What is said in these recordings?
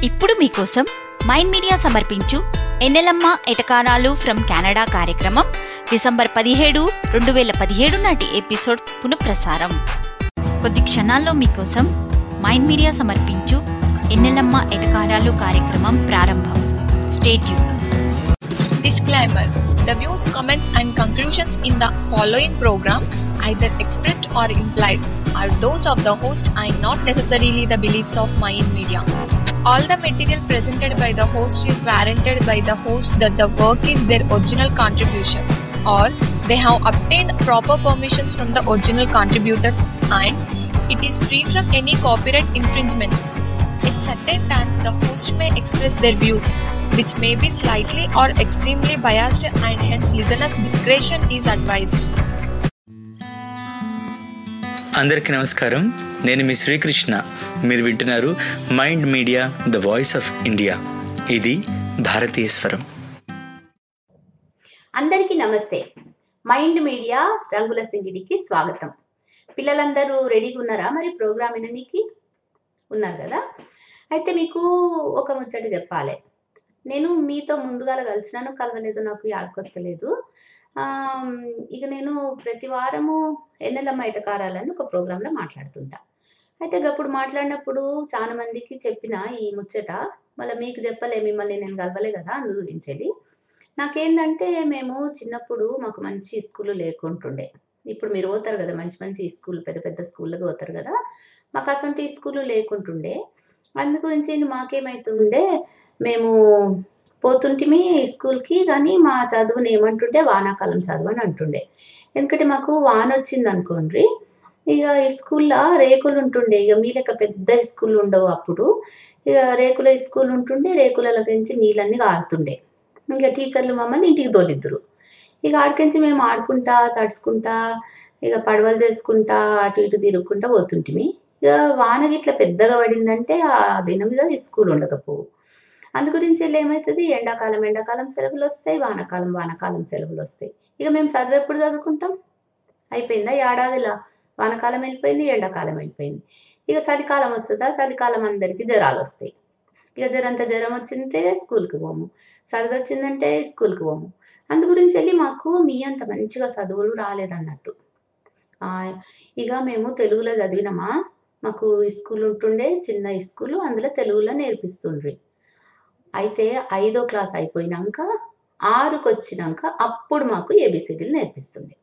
ఇప్పుడు మీకోసం mind media సమర్పించు ఎన్నెలమ్మ ఎటకారాలు ఫ్రమ్ కెనడా కార్యక్రమం డిసెంబర్ పదిహేడు రెండు వేల పదిహేడు నాటి ఎపిసోడ్ పునఃప్రసారం కొద్ది క్షణాల్లో మీకోసం మైండ్ మీడియా సమర్పించు ఎన్నెలమ్మ ఎటకారాలు కార్యక్రమం ప్రారంభం స్టేట్యూ Disclaimer The views, comments, and conclusions in the following program, either expressed or implied, are those of the host and not necessarily the beliefs of Mayan Media. All the material presented by the host is warranted by the host that the work is their original contribution or they have obtained proper permissions from the original contributors and it is free from any copyright infringements. At certain times, the host may express their views, which may be slightly or extremely biased, and hence listeners' discretion is advised. అందరికీ నమస్కారం నేను మీ శ్రీకృష్ణ మీరు వింటున్నారు mind media the voice of India ఇది భారతీయ స్వరం అందరికీ నమస్తే మైండ్ మీడియా రంగుల సింగిడికి స్వాగతం పిల్లలందరూ రెడీగా ఉన్నారా మరి ప్రోగ్రామ్ విననీకి ఉన్నారు కదా అయితే మీకు ఒక ముచ్చట చెప్పాలి నేను మీతో ముందుగా కలిసినాను కలవలేదు నాకు యాదకొస్తలేదు ఆమ్, ఇక నేను ప్రతి వారము ఎన్నెలమ్మ ఇటకారాలని ఒక program లో మాట్లాడుతుంటా అయితే అప్పుడు మాట్లాడినప్పుడు చాలా మందికి చెప్పిన ఈ ముచ్చట మళ్ళీ మీకు చెప్పలే మిమ్మల్ని నేను కలవలే కదా అందు గురించేది నాకేందంటే మేము చిన్నప్పుడు మాకు మంచి స్కూల్ లేకుంటుండే ఇప్పుడు మీరు పోతారు కదా మంచి మంచి స్కూల్ పెద్ద పెద్ద స్కూళ్ళకి పోతారు కదా మాకు అటువంటి స్కూల్ లేకుంటుండే అందు గురించి మాకేమైతుండే మేము పోతుంటిమి స్కూల్కి కానీ మా చదువుని ఏమంటుండే వానాకాలం చదువు అని అంటుండే ఎందుకంటే మాకు వాన వచ్చింది అనుకోండి ఇక ఈ స్కూల్లో రేకులు ఉంటుండే ఇక మీ లెక్క పెద్ద స్కూల్ ఉండవు అప్పుడు ఇక రేకుల స్కూల్ ఉంటుండే రేకుల నుంచి నీళ్ళన్నీ కారుతుండే ఇంకా టీచర్లు మమ్మల్ని ఇంటికి తోలిద్దరు ఇక ఆడికించి మేము ఆడుకుంటా తడుచుకుంటా ఇక పడవలు చేసుకుంటా అటు ఇటు తిరుగుకుంటా పోతుంటిమి ఇక వాన గిట్ల పెద్దగా పడిందంటే ఆ దినం మీద స్కూల్ ఉండకపోవు అందు గురించి వెళ్ళి ఏమవుతుంది ఎండాకాలం ఎండాకాలం సెలవులు వస్తాయి వానాకాలం వానాకాలం సెలవులు వస్తాయి ఇక మేము చదువు ఎప్పుడు చదువుకుంటాం అయిపోయిందా ఏడాదిలా వానకాలం వెళ్ళిపోయింది ఎండాకాలం వెళ్ళిపోయింది ఇక చలికాలం వస్తుందా చలికాలం అందరికీ జ్వరాలు వస్తాయి ఇక జ్వరంత జ్వరం వచ్చిందంటే స్కూల్కి పోము చదువు వచ్చిందంటే స్కూల్కి పోము అందు గురించి వెళ్ళి మాకు మీ అంత మంచిగా చదువులు రాలేదన్నట్టు ఆ, ఇక మేము తెలుగులో చదివినామా మాకు స్కూల్ ఉంటుండే చిన్న స్కూల్ అందులో తెలుగులో నేర్పిస్తుండ్రి అయితే ఐదో క్లాస్ అయిపోయినాక ఆరుకు వచ్చినాక అప్పుడు మాకు ఏబిసిడీలు నేర్పిస్తుండే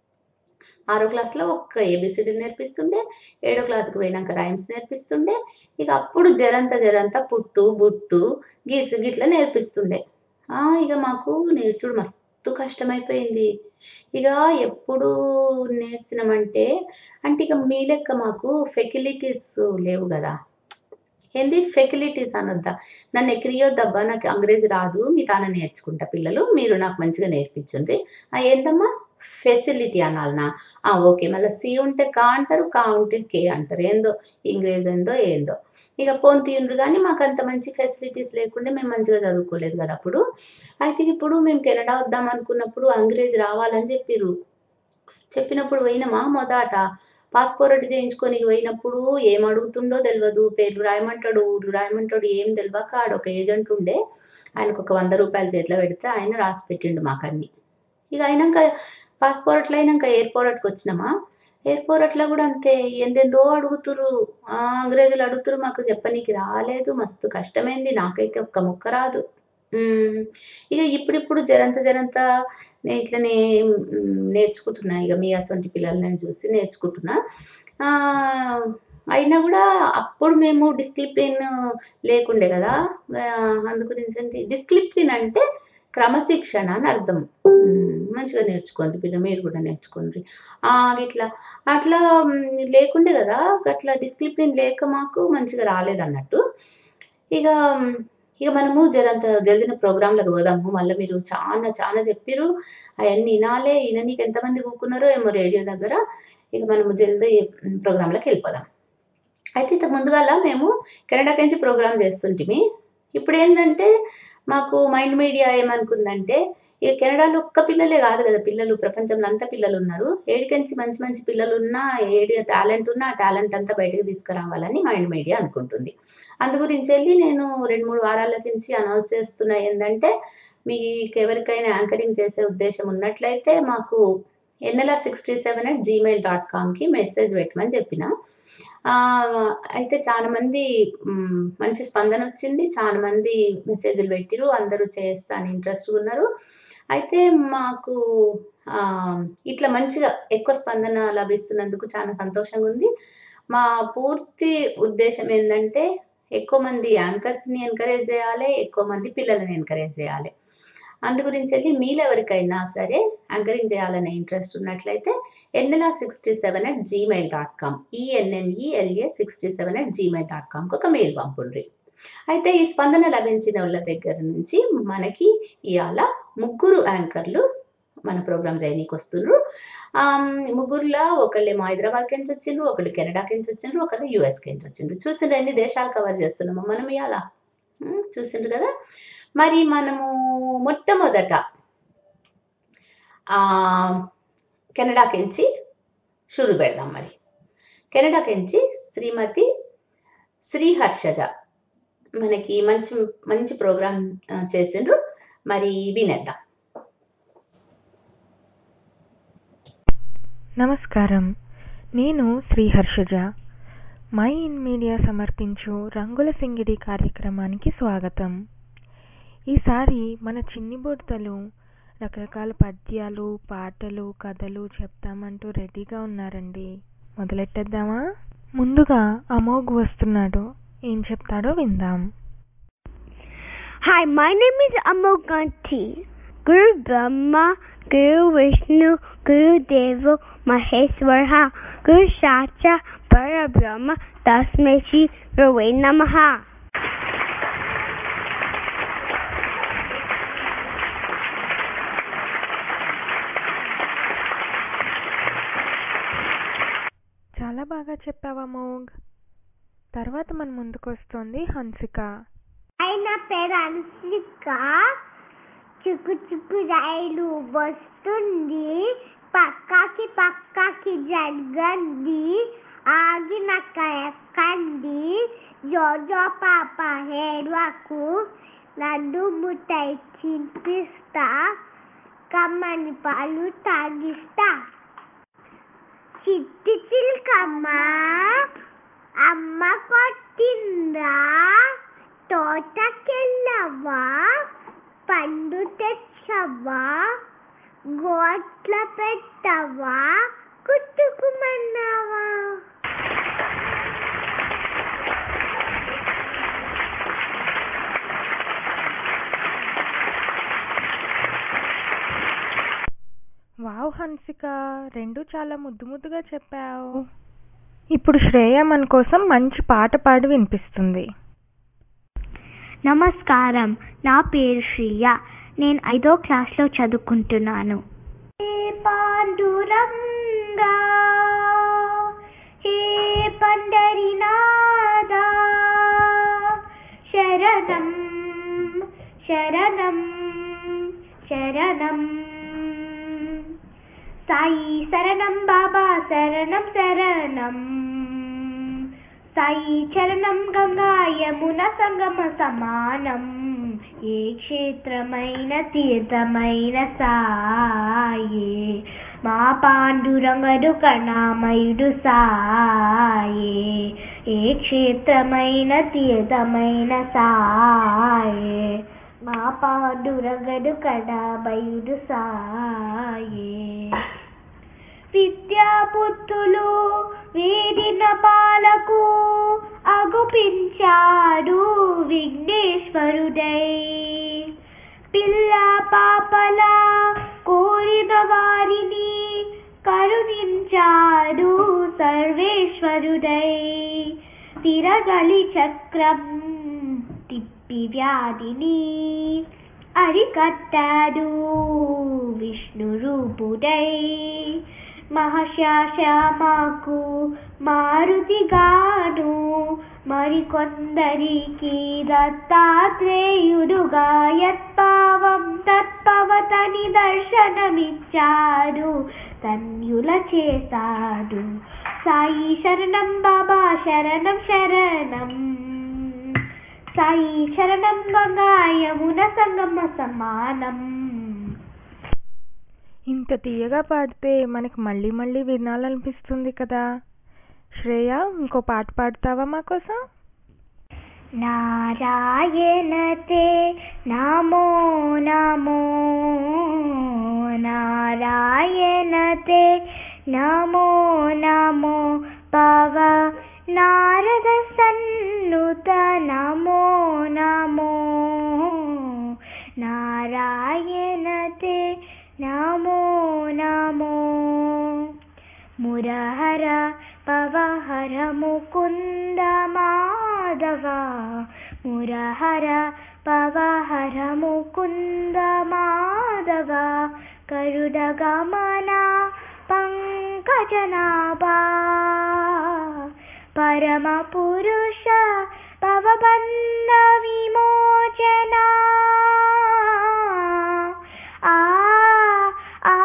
ఆరో క్లాస్లో ఒక్క ఏబిసిడీలు నేర్పిస్తుండే ఏడో క్లాస్కి పోయినాక రైమ్స్ నేర్పిస్తుండే ఇక అప్పుడు జరంత జరంత పుట్టు బుట్టు గీసు గిట్ల నేర్పిస్తుండే ఆ ఇక మాకు నేర్చుడు మస్తు కష్టమైపోయింది ఇక ఎప్పుడు నేర్చినామంటే అంటే ఇక మీ లెక్క మాకు ఫెసిలిటీస్ లేవు కదా ఏంది ఫెసిలిటీస్ అనొద్దా నన్ను ఎక్కిరియొద్దబ్బా నాకు అంగ్రేజీ రాదు మీ తాన నేర్చుకుంటా పిల్లలు మీరు నాకు మంచిగా నేర్పించండి ఆ ఏందమ్మా ఫెసిలిటీ అనాలనా ఆ ఓకే మళ్ళీ సి ఉంటే కా అంటారు కా ఉంటే కే అంటారు ఏందో ఇంగ్లీష్ ఏందో ఏందో ఇక పోన్ తీయండ్రు కానీ మాకు అంత మంచి ఫెసిలిటీస్ లేకుండా మేము మంచిగా చదువుకోలేదు కదా అప్పుడు అయితే ఇప్పుడు మేము కెనడా వద్దాం అనుకున్నప్పుడు అంగ్రేజీ రావాలని చెప్పిర్రు చెప్పినప్పుడు పోయినామా మొదట పాస్పోర్ట్ చేయించుకొని పోయినప్పుడు ఏం అడుగుతుండో తెలియదు పేర్లు రాయమంటాడు ఊరు రాయమంటాడు ఏం తెలియక ఆడ ఒక ఏజెంట్ ఉండే ఆయనకు ఒక వంద రూపాయలు చేతిలో పెడితే ఆయన రాసి పెట్టిండు మాకన్నీ ఇక అయినాక పాస్పోర్ట్లు అయినాక ఎయిర్పోర్ట్కి వచ్చినామా ఎయిర్పోర్ట్ లో కూడా అంతే ఎందెందో అడుగుతురు ఆ అంగ్రేజీలు అడుగుతురు మాకు చెప్పనీకి రాలేదు మస్తు కష్టమైంది నాకైతే ఒక్క ముక్క రాదు ఉమ్, ఇక ఇప్పుడిప్పుడు జరంత జరంత నేను ఇట్లనే ఉమ్, నేర్చుకుంటున్నా ఇక మీ అటువంటి పిల్లల్ని చూసి నేర్చుకుంటున్నా ఆ అయినా కూడా అప్పుడు మేము డిసిప్లిన్ లేకుండే కదా ఆ, అందు గురించి డిసిప్లిన్ అంటే క్రమశిక్షణ అని అర్థం ఉమ్, మంచిగా నేర్చుకోండి పిల్ల మీరు కూడా నేర్చుకోండి ఆ ఇట్లా అట్లా ఉమ్, లేకుండే కదా అట్లా డిసిప్లిన్ లేక మాకు మంచిగా రాలేదన్నట్టు ఇక ఉమ్, ఇక మనము జరంత జరిగిన ప్రోగ్రాంలకు పోదాము మళ్ళీ మీరు చాలా చాలా చెప్పిరు అవన్నీ వినాలే విననీకి ఎంతమంది కూకున్నారో ఏమో రేడియో దగ్గర ఇక మనము జల్దీ ప్రోగ్రాంలకు వెళ్ళిపోదాం అయితే ఇంత ముందుగాల మేము కెనడాకి నుంచి ప్రోగ్రామ్ చేస్తుంటిమి ఇప్పుడు ఏంటంటే మాకు మైండ్ మీడియా ఏమనుకుందంటే ఇక కెనడాలో ఒక్క పిల్లలే కాదు కదా పిల్లలు ప్రపంచంలో అంతా పిల్లలు ఉన్నారు ఏడికెంచి మంచి మంచి పిల్లలు ఉన్నా ఏడి టాలెంట్ ఉన్నా ఆ టాలెంట్ అంతా బయటకు తీసుకురావాలని మైండ్ మీడియా అనుకుంటుంది అందు గురించి వెళ్ళి నేను రెండు మూడు వారాల నుంచి అనౌన్స్ చేస్తున్నా ఏంటంటే మీకు ఎవరికైనా యాంకరింగ్ చేసే ఉద్దేశం ఉన్నట్లయితే మాకు Ennela sixty seven at Gmail dot com కి మెసేజ్ పెట్టమని చెప్పిన ఆ, అయితే చాలా మంది మ్, మంచి స్పందన వచ్చింది చాలా మంది మెసేజ్లు పెట్టిరు అందరూ చేస్తాను ఇంట్రెస్ట్ ఉన్నారు అయితే మాకు ఆ ఇట్లా మంచిగా ఎక్కువ స్పందన లభిస్తున్నందుకు చాలా సంతోషంగా ఉంది మా పూర్తి ఉద్దేశం ఏంటంటే ఎక్కువ మంది యాంకర్స్ ని ఎంకరేజ్ చేయాలి ఎక్కువ మంది పిల్లల్ని ఎంకరేజ్ చేయాలి అందు గురించి వెళ్ళి మీలో ఎవరికైనా సరే యాంకరింగ్ చేయాలనే ఇంట్రెస్ట్ ఉన్నట్లయితే Ennela sixty seven at Gmail dot com E N N E L A sixty seven at Gmail dot com ఒక మెయిల్ పంపుండ్రి అయితే ఈ స్పందన లభించిన వాళ్ళ దగ్గర నుంచి మనకి ఇవాళ ముగ్గురు యాంకర్లు మన ప్రోగ్రామ్ చేయనీకి వస్తున్నారు ఆ ముగ్గురులో ఒకళ్ళేమో హైదరాబాద్ కింద వచ్చిండ్రు ఒకళ్ళు కెనడా కింద వచ్చిండ్రు ఒకళ్ళు యుఎస్ కింద వచ్చిండ్రు చూసిండ్రు ఎన్ని దేశాలు కవర్ చేస్తున్నాము మనం ఇవాళ ఉమ్, చూసిండ్రు కదా మరి మనము మొట్టమొదట ఆ కెనడాకించి షురు పెడదాం మరి కెనడాకించి శ్రీమతి శ్రీ హర్షజ మనకి మంచి మంచి ప్రోగ్రామ్ చేసిండ్రు మరి వినేద్దాం నమస్కారం నేను Sri Harshaja mind media సమర్పించు రంగుల సింగిడి కార్యక్రమానికి స్వాగతం ఈసారి మన చిన్ని బుడతలు రకరకాల పద్యాలు పాటలు కథలు చెప్తామంటూ రెడీగా ఉన్నారండి మొదలెట్టేద్దామా ముందుగా అమోఘ్ వస్తున్నాడు ఏం చెప్తాడో విందాం Hi, my name is Amoganti. Guru Brahma, Guru Vishnu, Guru Deva, Maheshwara, Guru Sacha, Parabrahma, Tasmai Shri Rave Namaha. చాలా బాగా చెప్పావా మోగ్ తర్వాత మన ముందుకు వస్తుంది హన్సిక ఆయన పేరు అన్సిక చుక్కు చుక్కు రైలు వస్తుంది పక్కకి పక్కకి జరగండి ఆగినాక ఎక్కండి జోజో పాప హేడ్వకు లడ్డు ముట్టై చింపిస్తా కమ్మని పాలు తాగిస్తా చిట్టి చిలుకమ్మ అమ్మ కొట్టిందా తోటకెళ్ళవా పండు తెచ్చవా గోట్ల పెట్టవా కుట్టుకుమన్నావా వావ్ హన్సిక రెండు చాలా ముద్దు ముద్దుగా చెప్పావు ఇప్పుడు శ్రేయ మన కోసం మంచి పాట పాడి వినిపిస్తుంది నమస్కారం నా పేరు శ్రీయ నేను ఐదో క్లాస్లో చదువుకుంటున్నాను హే పాండురంగా హే పండరినాదా శరణం శరణం శరణం సాయి శరణం బాబా శరణం శరణం సాయి చరణం గంగా యమున సంగమ సమానం ఏ క్షేత్రమైన తీర్థమైన సాయే మా పాండురంగడు కణామయుడు సాయే ఏ క్షేత్రమైన తీర్థమైన సాయే మా పాండురంగడు కణామయుడు సాయే విద్యాపుత్రులు వేడిన పాలకు అగుపించాడు విఘ్నేశ్వరుడై పిల్ల పాపల కోరిన వారిని కరుణించాడు సర్వేశ్వరుడై తిరగలి చక్రం తిప్పి వ్యాధిని అరికట్టాడు విష్ణు రూపుడై మహాశాశ్యామాకు మారుతిగాను మరికొందరికి దత్తాత్రేయుడుగా యత్పావం తత్పవతని దర్శనమిచ్చాడు ధన్యుల చేశాడు సాయి శరణం బాబా శరణం శరణం సాయి శరణం గంగా యమున సంగమ సమానం ఇంత తీయగా పాడితే మనకి మళ్ళీ మళ్ళీ వినాలనిపిస్తుంది కదా శ్రేయ ఇంకో పాట పాడతావా మా కోసం నారాయణతే నమో నమో నారాయణతే నమో నమో పవ నారద సన్నుత నమో నమో నారాయణతే నమో నమో మురహర పవహర ముకుంద మాధవ మురహర పవహర ముకుంద మాధవ కరుడ గమన పంకజనాభా పరమ పురుష పవబంధ విమోచన ఆ ఆ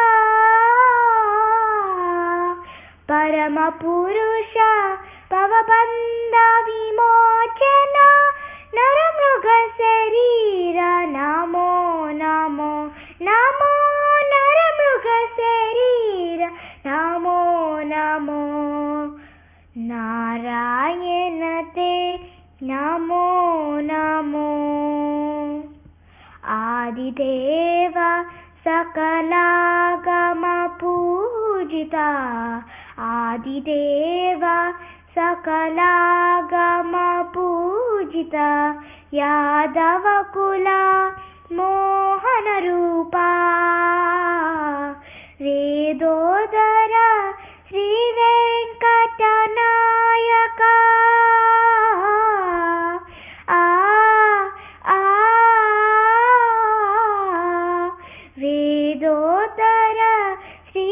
పరమ పురుష పవబంధ విమోచన నరమృగ శరీర నమో నమో నమో నరమృగ శరీర నమో నమో నారాయణతే నమో నమో ఆదిదేవ సకలాగమ పూజిత ఆదిదేవ సకలాగమ పూజిత యాదవ కుల మోహన రూపా వేదోదర శ్రీ వెంకటనాయక ఆ ఆ వేదోదర శ్రీ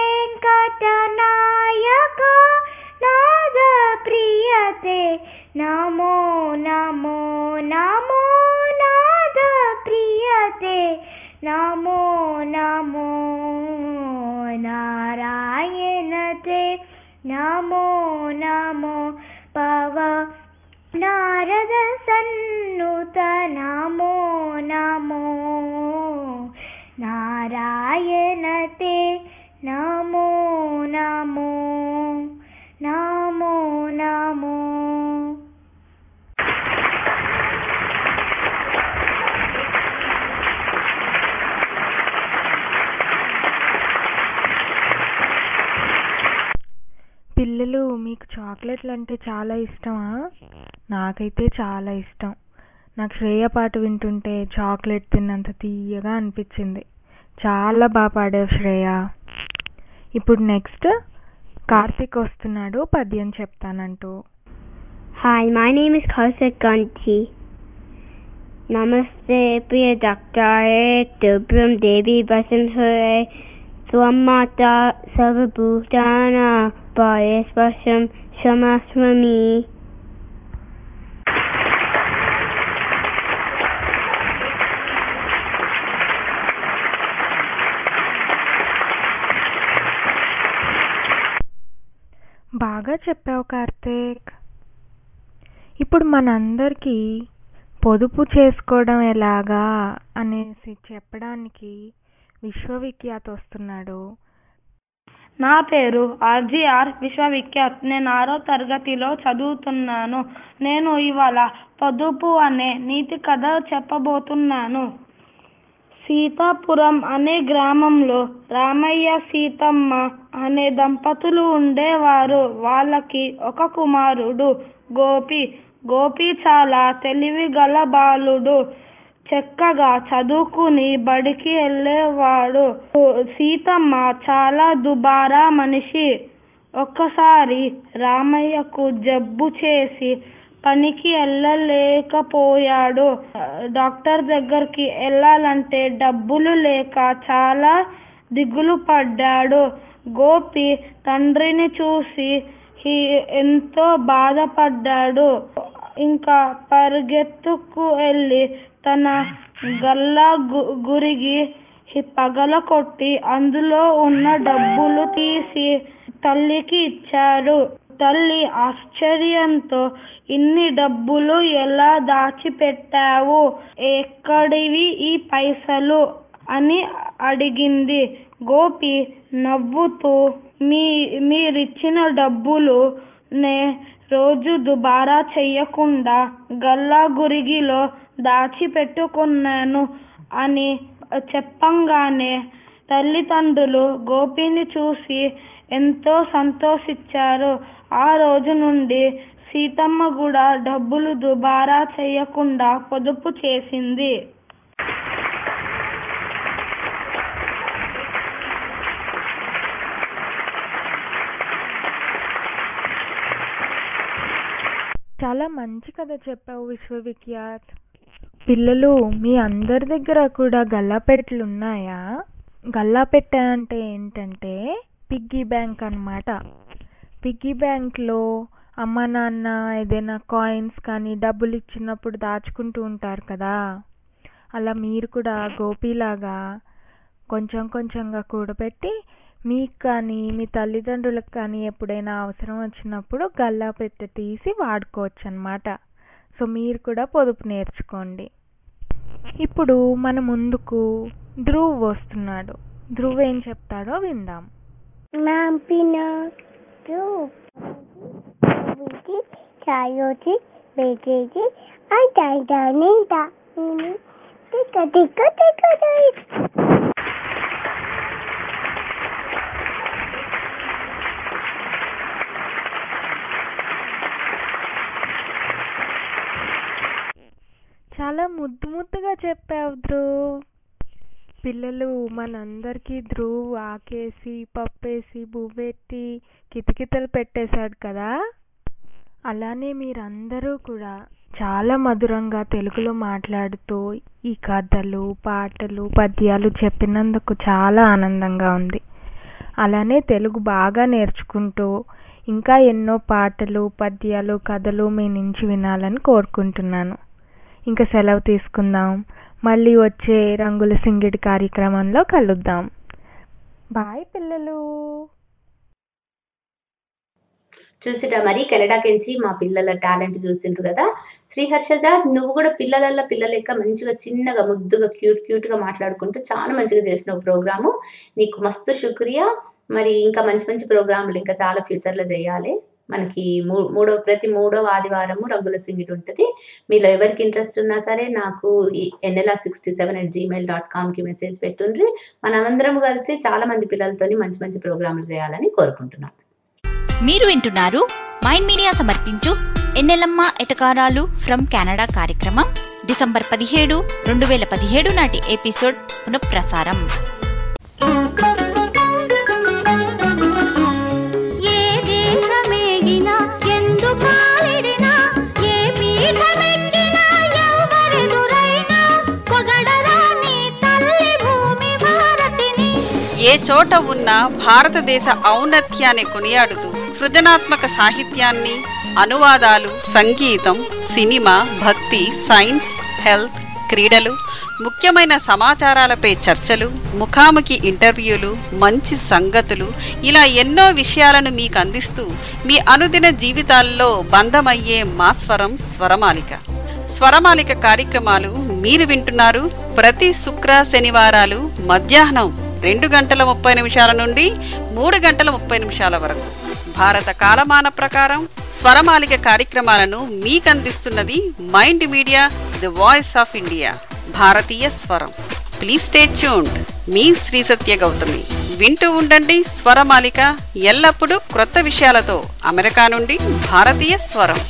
వెంకటనాయక నాద ప్రియతే నమో నమో నమో నాద ప్రియతే నమో నమో నారాయణతే నమో నమో పవ నారద సన్నుత నమో నమో నారాయణతే నమో నమో నమో నమో పిల్లలు మీకు చాక్లెట్లు అంటే చాలా ఇష్టమా నాకైతే చాలా ఇష్టం నాకు శ్రేయ పాట వింటుంటే చాక్లెట్ తిన్నంత తీయగా అనిపించింది చాలా బాగా పాడావు శ్రేయ ఇప్పుడు నెక్స్ట్ కార్తీక్ వస్తున్నాడు పద్యం చెప్తానంటూ Hi, my name is Kaushik Ganti. Namaste, Priya Daktare, Dubram Devi Basanhare, Swamata Sarvabhutana, Payasvasham Shamaswami. బాగా చెప్పావు కార్తీక్ ఇప్పుడు మనందరికీ పొదుపు చేసుకోవడం ఎలాగా అనేసి చెప్పడానికి విశ్వవిఖ్యాత వస్తున్నాడు నా పేరు ఆర్జీఆర్ విశ్వవిఖ్యాత్ నేను ఆరో తరగతిలో చదువుతున్నాను నేను ఇవాళ పొదుపు అనే నీతి కథ చెప్పబోతున్నాను సీతాపురం అనే గ్రామంలో రామయ్య సీతమ్మ అనే దంపతులు ఉండేవారు వాళ్ళకి ఒక కుమారుడు గోపి గోపి చాలా తెలివి గల బాలుడు చక్కగా చదువుకుని బడికి వెళ్ళేవాడు సీతమ్మ చాలా దుబారా మనిషి ఒక్కసారి రామయ్యకు జబ్బు చేసి పనికి వెళ్ళలేకపోయాడు డాక్టర్ దగ్గరికి వెళ్ళాలంటే డబ్బులు లేక చాలా దిగులు పడ్డాడు గోపి తండ్రిని చూసి హీ- ఎంతో బాధపడ్డాడు ఇంకా పరిగెత్తుకు వెళ్ళి తన గల్లా గు- గురిగి హి- పగలకొట్టి అందులో ఉన్న డబ్బులు తీసి తల్లికి ఇచ్చాడు తల్లి ఆశ్చర్యంతో ఇన్ని డబ్బులు ఎలా దాచిపెట్టావు ఎక్కడివి ఈ పైసలు అని అడిగింది గోపి నవ్వుతూ మీ మీరిచ్చిన డబ్బులు నే రోజు దుబారా చెయ్యకుండా గల్లా గురిగిలో దాచిపెట్టుకున్నాను అని చెప్పంగానే తల్లిదండ్రులు గోపిని చూసి ఎంతో సంతోషించారు ఆ రోజు నుండి సీతమ్మ కూడా డబ్బులు దుబారా చేయకుండా పొదుపు చేసింది చాలా మంచి కథ చెప్పావు విశ్వవిఖ్యాత్ పిల్లలు మీ అందరి దగ్గర కూడా గల్లాపెట్టెలు ఉన్నాయా గల్లాపెట్టె అంటే ఏంటంటే పిగ్గీ బ్యాంక్ అన్నమాట పిగ్గీ బ్యాంక్లో అమ్మ నాన్న ఏదైనా కాయిన్స్ కానీ డబ్బులు ఇచ్చినప్పుడు దాచుకుంటూ ఉంటారు కదా అలా మీరు కూడా గోపీలాగా కొంచెం కొంచెంగా కూడబెట్టి మీకు కానీ మీ తల్లిదండ్రులకు కానీ ఎప్పుడైనా అవసరం వచ్చినప్పుడు గల్లా పెట్టె తీసి వాడుకోవచ్చు అనమాట సో మీరు కూడా పొదుపు నేర్చుకోండి ఇప్పుడు మన ముందుకు ధ్రువ్ వస్తున్నాడు ధ్రువ్ ఏం చెప్తాడో విందాం చాయోటి బేటేది అంటాయిట టిక్క టిక్క టిక్క చాలా ముద్దు ముద్దుగా చెప్పావు ధ్రువ్ పిల్లలు మనందరికీ ధ్రువ్ ఆకేసి పప్పేసి బువ్వెట్టి కితకితలు పెట్టేశాడు కదా అలానే మీరందరూ కూడా చాలా మధురంగా తెలుగులో మాట్లాడుతూ ఈ కథలు పాటలు పద్యాలు చెప్పినందుకు చాలా ఆనందంగా ఉంది అలానే తెలుగు బాగా నేర్చుకుంటూ ఇంకా ఎన్నో పాటలు పద్యాలు కథలు మీ నుంచి వినాలని కోరుకుంటున్నాను ఇంకా సెలవు తీసుకుందాం మళ్ళీ వచ్చే రంగుల సింగిడి కార్యక్రమంలో కలుద్దాం బాయ్ పిల్లలు చూసిరా మరి కెనడాకెంచి మా పిల్లల టాలెంట్ చూసిండ్రు కదా శ్రీహర్షద నువ్వు కూడా పిల్లల పిల్లల లెక్క మంచిగా చిన్నగా ముద్దుగా క్యూట్ క్యూట్ గా మాట్లాడుకుంటూ చాలా మంచిగా చేసినావు ప్రోగ్రాము నీకు మస్తు శుక్రియా మరి ఇంకా మంచి మంచి ప్రోగ్రాములు ఇంకా చాలా ఫ్యూచర్ లో చేయాలి మనకి మూ- మూడో ప్రతి మూడో ఆదివారము రంగుల సింగిట్ ఉంటది మీలో ఎవరికి ఇంట్రెస్ట్ ఉన్నా సరే నాకు Ennela sixty seven at Gmail dot com కి మెసేజ్ పెట్టుండ్రి మనమందరం కలిసి చాలా మంది పిల్లలతోని మంచి మంచి ప్రోగ్రాములు చేయాలని కోరుకుంటున్నాం మీరు వింటున్నారు మైండ్ మీడియా సమర్పించు ఎన్నెలమ్మ ఎటకారాలు ఫ్రమ్ కెనడా కార్యక్రమం డిసెంబర్ పదిహేడు రెండు వేల పదిహేడు నాటి ఎపిసోడ్ పునఃప్రసారం ఏ దేశమేగినా ఎందు కాలిడినా ఏ పీఠమెక్కినా ఎవరెదురైనా పొగడరా నీ తల్లి భూమి భారతిని ఏ చోట ఉన్న భారతదేశ ఔన్నత్యాన్ని కొనియాడుతూ సృజనాత్మక సాహిత్యాన్ని అనువాదాలు సంగీతం సినిమా భక్తి సైన్స్ హెల్త్ క్రీడలు ముఖ్యమైన సమాచారాలపై చర్చలు ముఖాముఖి ఇంటర్వ్యూలు మంచి సంగతులు ఇలా ఎన్నో విషయాలను మీకు అందిస్తూ మీ అనుదిన జీవితాల్లో బంధమయ్యే మా స్వరం స్వరమాలిక స్వరమాలిక కార్యక్రమాలు మీరు వింటున్నారు ప్రతి శుక్ర శనివారాలు మధ్యాహ్నం రెండు గంటల ముప్పై నిమిషాల నుండి మూడు గంటల ముప్పై నిమిషాల వరకు భారత కాలమాన ప్రకారం స్వరమాలిక కార్యక్రమాలను మీకందిస్తున్నది mind media the voice of India భారతీయ స్వరం ప్లీజ్ స్టే ట్యూన్డ్ మీ శ్రీ సత్య గౌతమి వింటూ ఉండండి స్వరమాలిక ఎల్లప్పుడూ క్రొత్త విషయాలతో అమెరికా నుండి భారతీయ స్వరం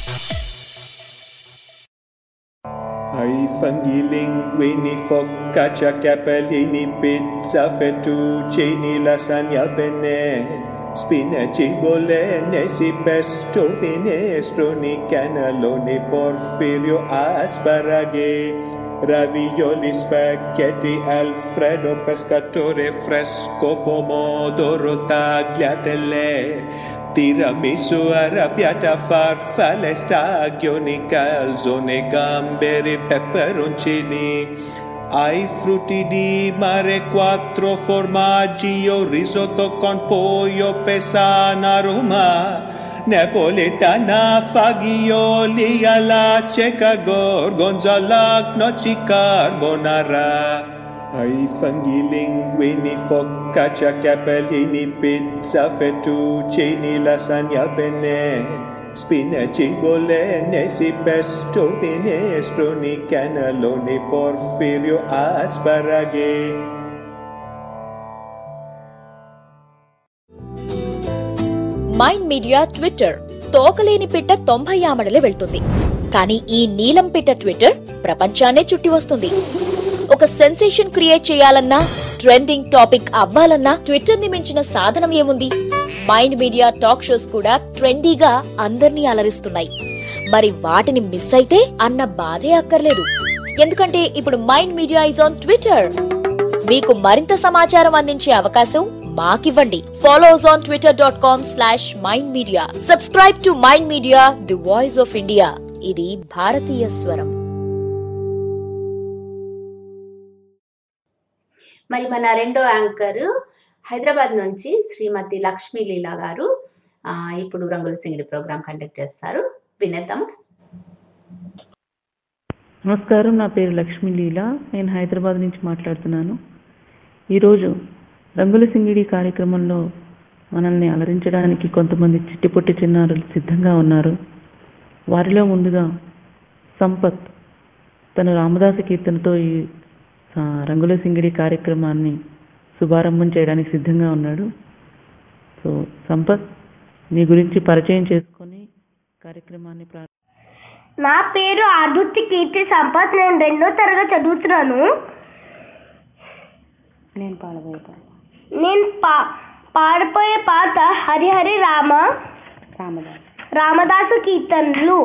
Ai funghi linguini, focaccia, capellini, pizza, fettuccini, lasagna, bene. Spinaci, bolognesi, pesto, minestroni, cannelloni, porfirio, asparaghi. Ravioli, spaghetti, alfredo, pescatore, fresco, pomodoro, tagliatelle. Tiramisu, arrabbiata, farfalle, stagioni, calzone, gamberi, peperoncini. Ai frutti di mare, quattro formaggi, o risotto con pollo, pesana, Roma. Napolitana, fagioli alla cieca gorgonzola, gnocchi carbonara. Ai funghi linguini, focaccia, capellini, pizza, fettuccini, lasagna, bene. Spinaci, bolognesi, pesto, minestroni, cannelloni, porfirio, asparaghi. Mind media Twitter తోకలేని పిట్ట తొంభై ఆమడలే వెళ్తుంది కానీ ఈ నీలం పిట్ట Twitter ప్రపంచాన్నే చుట్టి వస్తుంది ఒక సెన్సేషన్ క్రియేట్ చేయాలన్నా ట్రెండింగ్ టాపిక్ అవ్వాలన్నా ట్విట్టర్ ని మించిన సాధనం ఏముంది మైండ్ మీడియా టాక్ షోస్ కూడా ట్రెండీగా అందర్నీ అలరిస్తున్నాయి మరి వాటిని మిస్ అయితే అన్న బాధే అక్కర్లేదు ఎందుకంటే ఇప్పుడు mind media is on Twitter మీకు మరింత సమాచారం అందించే అవకాశం మాకివ్వండి follow us on Twitter dot com slash mind media subscribe to mind media the voice of India ఇది భారతీయ స్వరం మరి మన రెండో యాంకర్ హైదరాబాద్ నుంచి శ్రీమతి లక్ష్మీ లీలా గారు ఆ, ఇప్పుడు రంగుల సింగిడి ప్రోగ్రామ్ కండక్ట్ చేస్తారు వినేద్దాం నమస్కారం నా పేరు లక్ష్మీ లీల నేను హైదరాబాద్ నుంచి మాట్లాడుతున్నాను ఈరోజు రంగుల సింగిడి కార్యక్రమంలో మనల్ని అలరించడానికి కొంతమంది చిట్టిపొట్టి చిన్నారులు సిద్ధంగా ఉన్నారు వారిలో ముందుగా సంపత్ తను రామదాస కీర్తనతో ఈ ఆ, రంగుల సింగిడి కార్యక్రమాన్ని శుభారంభం చేయడానికి సిద్ధంగా ఉన్నాడు సో సంపత్ మీ గురించి పరిచయం చేసుకొని కార్యక్రమాన్ని ప్రా నా పేరు ఆదుర్తి కీర్తి సంపత్ నేను రెండో తరగతి చదువుతున్నాను నేను పాడబోయే పాట నేను పా పాడిపోయే పాట హరిహరి రామ రామదాస్ రామదాసు కీర్తనలు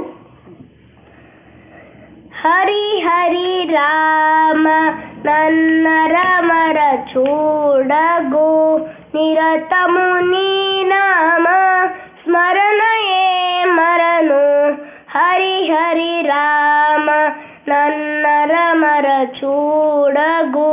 హరి హరి రామ నన్న రమర చూడగో నిరతము నీ నామ స్మరణయే మరను హరి హరి రామ నన్న రమర చూడగో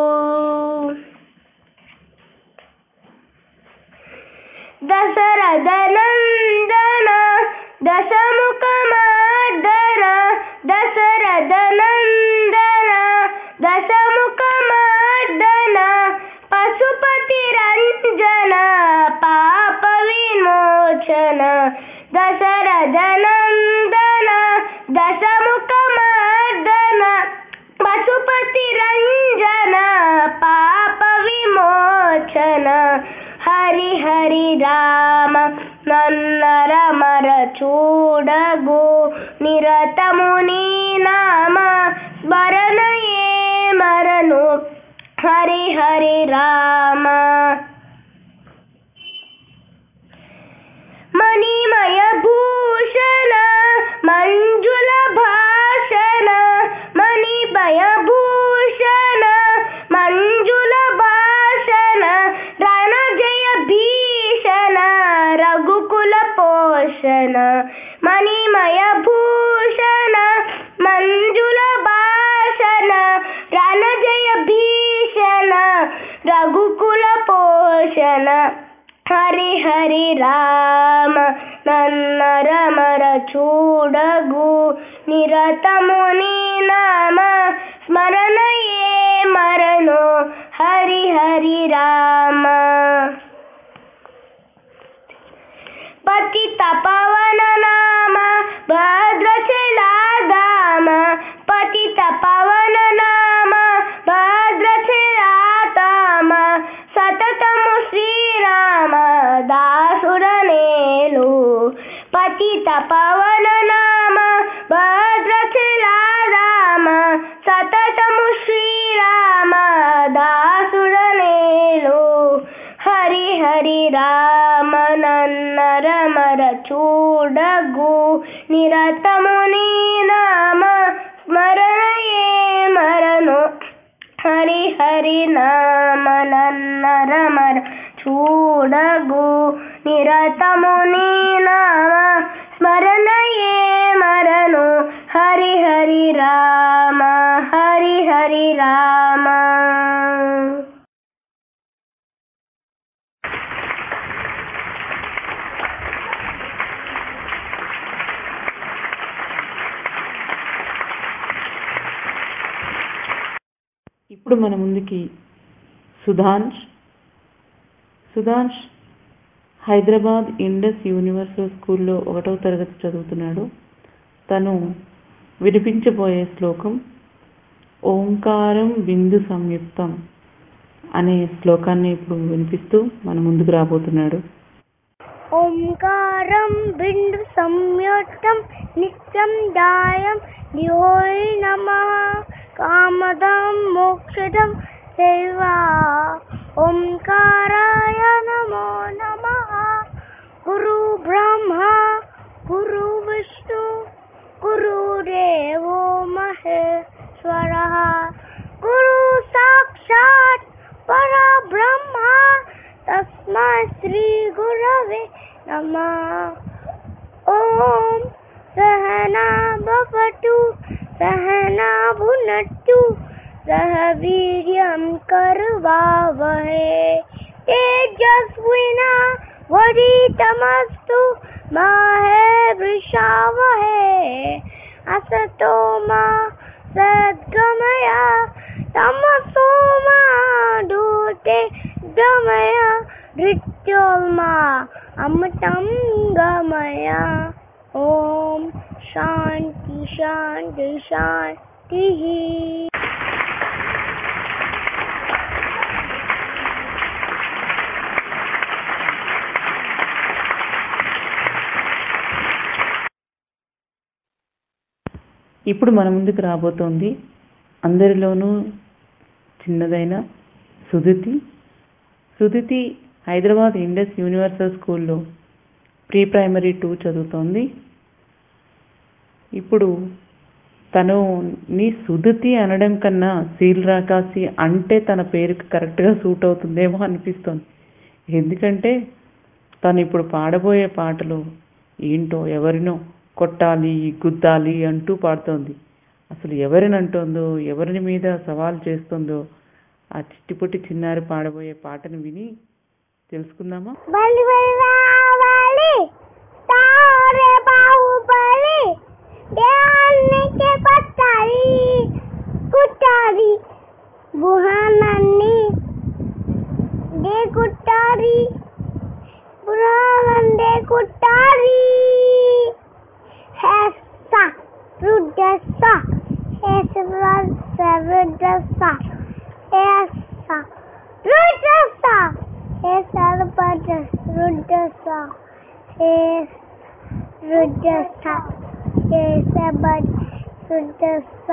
దశరథ నందన దశముఖ మర్దన దశరథ నందన దశముఖ మర్దన పశుపతి రంజన పాప విమోచన దశరథ నందన దశముఖ మర్దన పశుపతి రంజన పాప విమోచన హరి హరి రామ నన్న రమర చూడగు నిరతము నీ నామ స్మరణయే మరను హరి హరి రామ మణిమయ భూషణ మంజుల భాషణ మణిమయ భూషణ మంజుల భాషణ రణజయ భీషణ రఘుకుల పోషణ మణిమయ భూషణ మంజుల భాషణ రణజయ భీషణ రఘుకుల పోషణ హరి హరి రామ నన్న రమర చూడగు నిరతము నీ నామ స్మరణయే మరను హరి హరి రామ పతిత పవన నామ భద్రచలాదామ పతిత పవన నామ భద్రచలాతామ సతతము శ్రీరామ దాసురనేలు పతిత పవన నామ భద్రచలాదామ సతతము శ్రీరామ దాసురనేలు హరి హరి రామ నన్న రమర చూడగు నిరతము నీ నామ స్మరణయే మరను హరి హరి నామ నన్న రమర చూడగు నిరతము నీ నామ స్మరణయే మరను హరి హరి రామ హరి హరి రామ ఇప్పుడు మన ముందుకి సుధాంష్ సుధాంష్ హైదరాబాద్ ఇండస్ యూనివర్సల్ స్కూల్లో ఒకటవ తరగతి చదువుతున్నాడు తను వినిపించబోయే శ్లోకం ఓంకారం బిందు సంయుక్తం అనే శ్లోకాన్ని ఇప్పుడు వినిపిస్తూ మన ముందుకు రాబోతున్నాడు ఓంకారం బిందు సంయుక్తం నిత్యం దాయం దివోయ్ నమ కామదం మోక్షదం సేవా ఓంకారాయ నమో నమ గురు బ్రహ్మ గురు విష్ణు గురుదేవో మహేశ్వర గురు సాక్షాత్ పరబ్రహ్మ తస్మై శ్రీ గురవే నమ ఓం సహనా భవతు సహనా భునత్తు సహ వీర్యం కర్వావహే తేజస్వినా వదితమస్తు మాహే వృషావహే असतो मा सद्गमय तमसो मा दूते गमय मृत्योर्मा अमृतं गमय ॐ शान्ति शान्ति शान्तिः ఇప్పుడు మన ముందుకు రాబోతోంది అందరిలోనూ చిన్నదైన సుదితి సుదితి హైదరాబాద్ ఇండస్ యూనివర్సల్ స్కూల్లో ప్రీ ప్రైమరీ టూ చదువుతోంది ఇప్పుడు తను నీ సుదితి అనడం కన్నా సీల్ రాకాసి అంటే తన పేరుకి కరెక్ట్గా సూట్ అవుతుందేమో అనిపిస్తోంది ఎందుకంటే తను ఇప్పుడు పాడబోయే పాటలు ఏంటో ఎవరినో కొట్టాలి గుద్దాలి అంటూ పాడుతోంది అసలు ఎవరిని అంటోందో ఎవరిని మీద సవాల్ చేస్తుందో ఆ చిట్టిపుట్టి చిన్నారి పాడబోయే పాటను విని తెలుసుకుందామా బలి బలి రావాలి తారే బాహుబలి దేహానికి కొట్టాలి కుట్టాలి గుహాలన్నీ దే కుట్టాలి బురాలందే కుట్టాలి హెస్స రుడ్డెస్స హెస్స రుడ్డెస్స హెస్స రుడ్డెస్స హెస్స రుడ్డెస్స హెస్ రుడ్డెస్స హెస్స బడ్ రుడ్డెస్స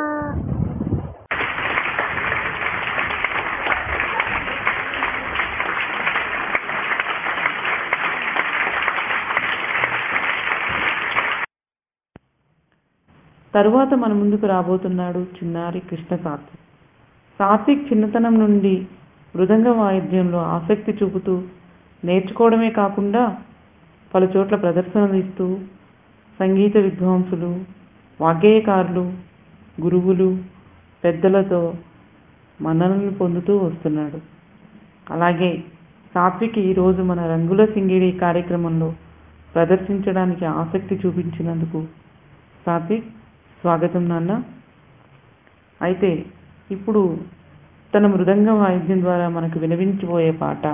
తరువాత మన ముందుకు రాబోతున్నాడు చిన్నారి కృష్ణ సాత్విక్ సాత్విక్ చిన్నతనం నుండి మృదంగ వాయిద్యంలో ఆసక్తి చూపుతూ నేర్చుకోవడమే కాకుండా పలు చోట్ల ప్రదర్శనలు ఇస్తూ సంగీత విద్వాంసులు వాగ్గేయకారులు గురువులు పెద్దలతో మన్ననలు పొందుతూ వస్తున్నాడు అలాగే సాత్విక్ ఈరోజు మన రంగుల సింగిడి కార్యక్రమంలో ప్రదర్శించడానికి ఆసక్తి చూపించినందుకు సాత్విక్ స్వాగతం నాన్న అయితే ఇప్పుడు తన మృదంగ వాయిద్యం ద్వారా మనకు వినిపించబోయే పాట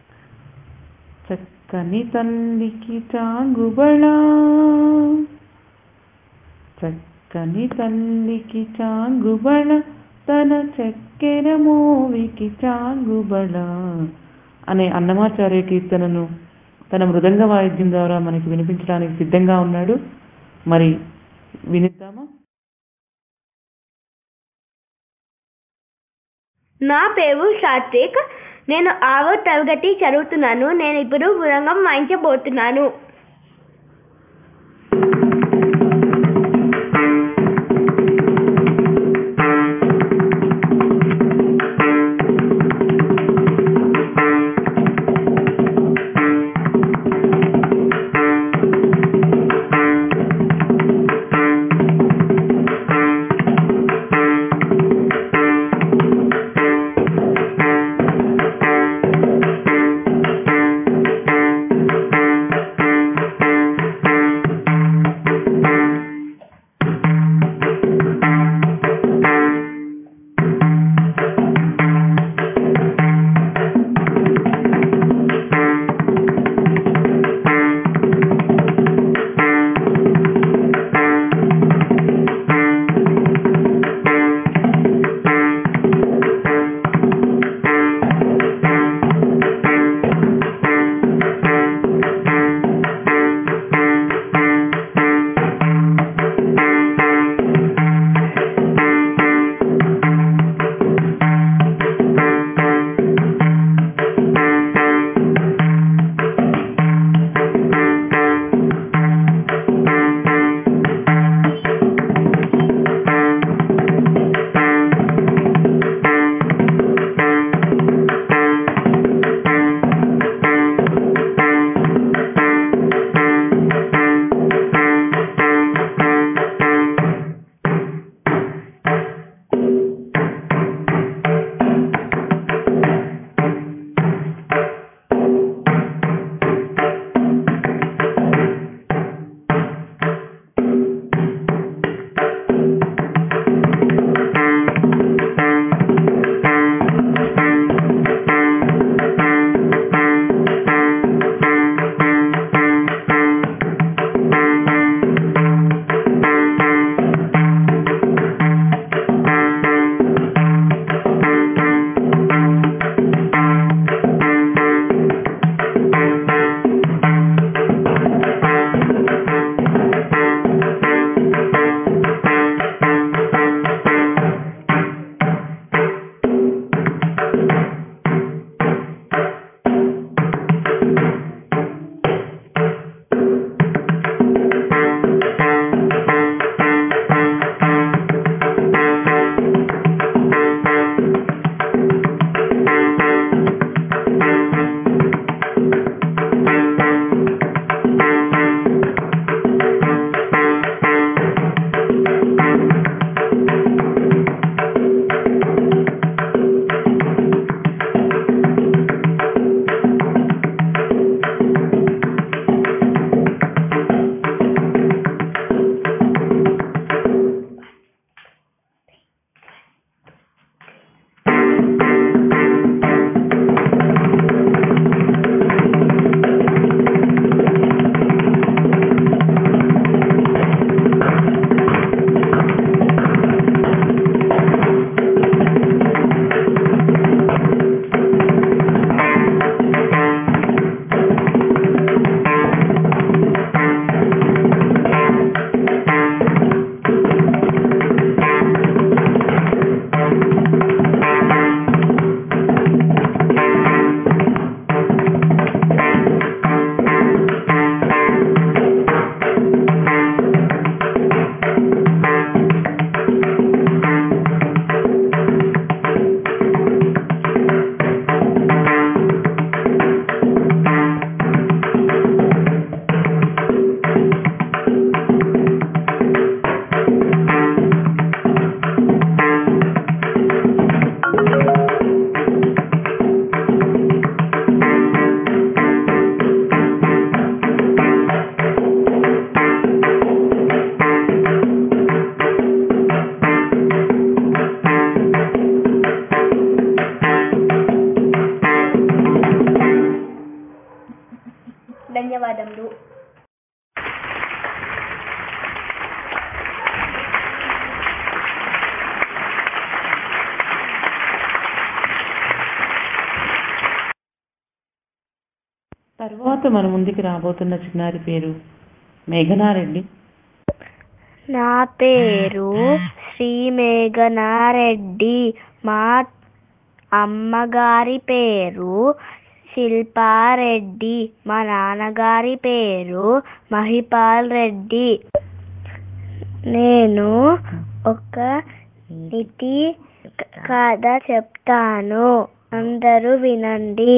చక్కని తల్లికి చాంగుబళా చక్కని తల్లికి చాంగుబళ తన చక్కెర మోవికి చాంగుబళ అనే అన్నమాచార్య కీర్తనను తన మృదంగ వాయిద్యం ద్వారా మనకి వినిపించడానికి సిద్ధంగా ఉన్నాడు మరి వినిద్దామా నా పేరు సాత్విక్ నేను ఆరో తరగతి చదువుతున్నాను నేను ఇప్పుడు బృంగం వాయించబోతున్నాను తర్వాత మన ముందుకి రాబోతున్న చిన్నారి పేరు మేఘనారెడ్డి నా పేరు శ్రీ మేఘనారెడ్డి మా అమ్మగారి పేరు శిల్పారెడ్డి మా నాన్నగారి పేరు మహిపాల్ రెడ్డి నేను ఒక నీతి కథ చెప్తాను అందరూ వినండి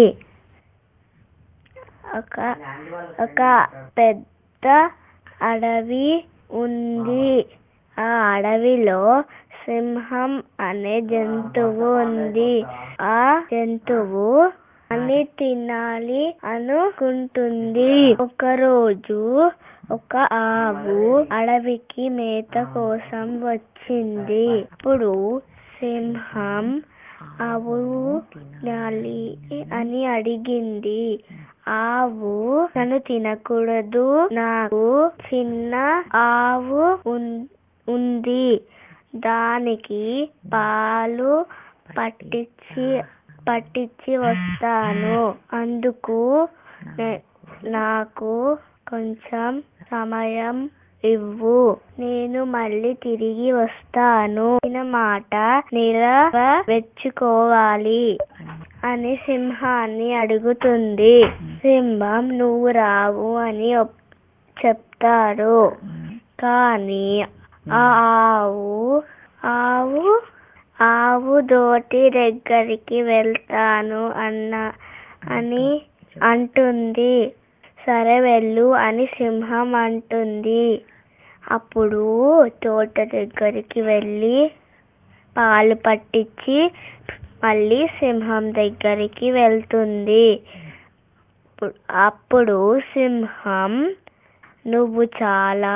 ఒక ఒక పెద్ద అడవి ఉంది ఆ అడవిలో సింహం అనే జంతువు ఉంది ఆ జంతువు అని తినాలి అనుకుంటుంది ఒకరోజు ఒక ఆవు అడవికి మేత కోసం వచ్చింది అప్పుడు సింహం ఆవు తినాలి అని అడిగింది ఆవు నన్ను తినకూడదు నాకు చిన్న ఆవు ఉన్- ఉంది దానికి పాలు పట్టించి పట్టించి వస్తాను అందుకు నే- నాకు కొంచెం సమయం ఇవ్వు నేను మళ్ళీ తిరిగి వస్తాను ఈయన మాట నిలవెచ్చుకోవాలి అని సింహాన్ని అడుగుతుంది సింహం నువ్వు రావు అని ఒప్- చెప్తారు కానీ ఆ ఆవు ఆవు ఆవు దోటి దగ్గరికి వెళ్తాను అన్న అని అంటుంది సరే వెళ్ళు అని సింహం అంటుంది అప్పుడు తోట దగ్గరికి వెళ్ళి పాలు పట్టించి మళ్ళీ సింహం దగ్గరికి వెళ్తుంది అప్పుడు- అప్పుడు సింహం నువ్వు చాలా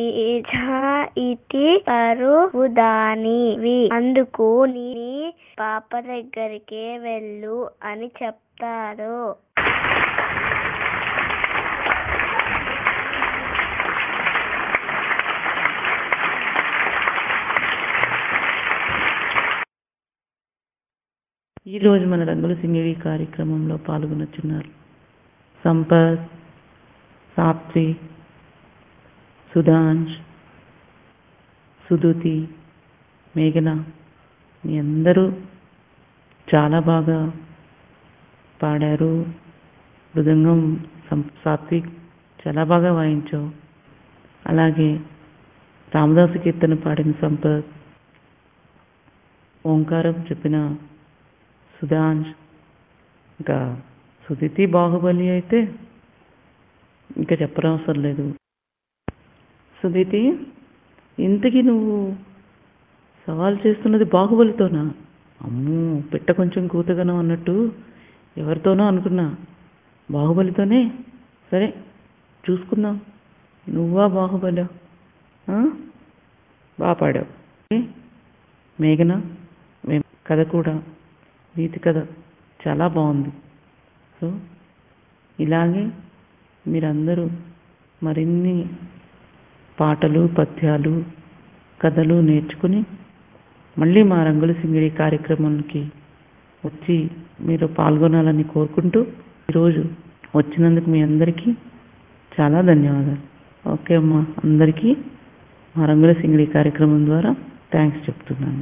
ఇటి పరువుదానివి అందుకు నీ పాప దగ్గరికే వెళ్ళు అని చెప్తారు ఈరోజు మన రంగుల సింగిడి కార్యక్రమంలో పాల్గొనొచ్చున్నారు సంపత్ సాప్తి సుధాంష్ సుధుతి మేఘన మీ అందరూ చాలా బాగా పాడారు మృదంగం సం- సాత్విక్ చాలా బాగా వాయించావు అలాగే రామదాసు కీర్తన పాడిన సంపత్ ఓంకారం చెప్పిన సుధాంష్ ఇంకా సుదితి బాహుబలి అయితే ఇంకా చెప్పనవసరం లేదు సుదితి ఇంతకీ నువ్వు సవాల్ చేస్తున్నది బాహుబలితోనా అమ్మో పిట్ట కొంచెం కూతగనం అన్నట్టు ఎవరితోనో అనుకున్నా బాహుబలితోనే సరే చూసుకుందాం నువ్వా బాహుబలి బాగా పాడావు ఏ? మేఘన మే- కథ కూడా నీతి కథ చాలా బాగుంది సో ఇలాగే మీరందరూ మరిన్ని పాటలు పద్యాలు కథలు నేర్చుకుని మళ్ళీ మా రంగుల సింగిడి కార్యక్రమానికి వచ్చి మీరు పాల్గొనాలని కోరుకుంటూ ఈరోజు వచ్చినందుకు మీ అందరికీ చాలా ధన్యవాదాలు ఓకే అమ్మా అందరికీ మా రంగుల సింగిడి కార్యక్రమం ద్వారా థ్యాంక్స్ చెప్తున్నాను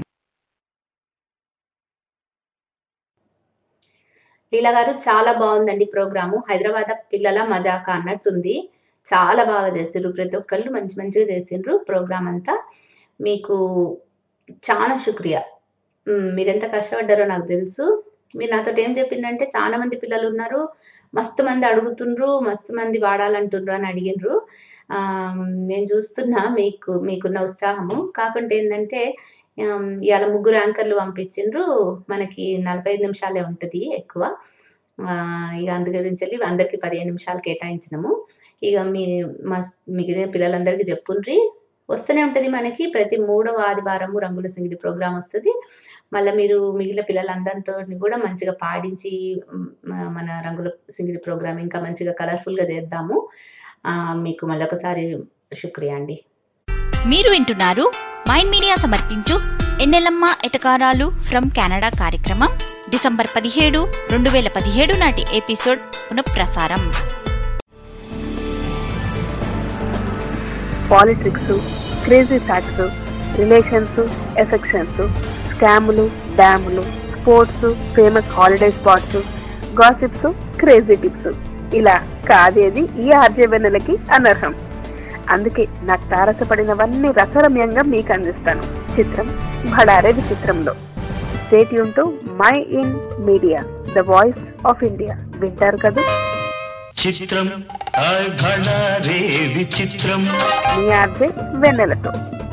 లీలా గారు చాలా బాగుందండి ప్రోగ్రాము హైదరాబాద్ పిల్లల మజాక అన్నట్టుంది చాలా బాగా చేసిండ్రు ప్రతి ఒక్కళ్ళు మంచి మంచిగా చేసిండ్రు ప్రోగ్రామ్ అంతా మీకు చాలా శుక్రియా ఉమ్, మీరెంత కష్టపడ్డారో నాకు తెలుసు మీరు నాతో ఏం చెప్పిందంటే చాలా మంది పిల్లలు ఉన్నారు మస్తు మంది అడుగుతుండ్రు మస్తు మంది వాడాలంటుండ్రు అని అడిగిండ్రు ఆ నేను చూస్తున్నా మీకు మీకున్న ఉత్సాహము కాకుంటే ఏంటంటే ఆమ్, ఇవాళ ముగ్గురు యాంకర్లు పంపించిండ్రు మనకి నలభై ఐదు నిమిషాలే ఉంటది ఎక్కువ ఆ ఇక అందు గురించి అందరికి పదిహేను నిమిషాలు కేటాయించినాము ఇక మీ మా మిగిలిన పిల్లలందరికీ చెప్పుండ్రి వస్తూనే ఉంటది మనకి ప్రతి మూడవ ఆదివారము రంగుల సంగీత ప్రోగ్రామ్ వస్తది మళ్ళీ మీరు మిగిలిన పిల్లలందరితో కూడా మంచిగా పాడించి మ్, మన రంగుల సంగీత ప్రోగ్రామ్ ఇంకా మంచిగా కలర్ఫుల్ గా చేద్దాము ఆ మీకు మళ్ళొకసారి శుక్రియా అండి మీరు వింటున్నారు మైండ్ మీడియా సమర్పించు ఎన్నెలమ్మ ఎటకారాలు ఫ్రమ్ కెనడా కార్యక్రమం డిసెంబర్ పదిహేడు రెండు వేల పదిహేడు నాటి ఎపిసోడ్ పునఃప్రసారం politics crazy facts relations affections స్కాములు డ్యాములు sports famous holiday spots gossips crazy tips ఇలా కాదేది ఈ ఆర్జవెన్నెలకి అనర్హం అందుకే నాకు తారసపడినవన్నీ రసరమ్యంగా మీకు అందిస్తాను చిత్రం భడారే విచిత్రంలో స్టేట్ యూన్ mind media the voice of India వింటారు కదా చిత్రం హాయ్ భళా రే విచిత్రం మీ ఆర్జే వెన్నెలతో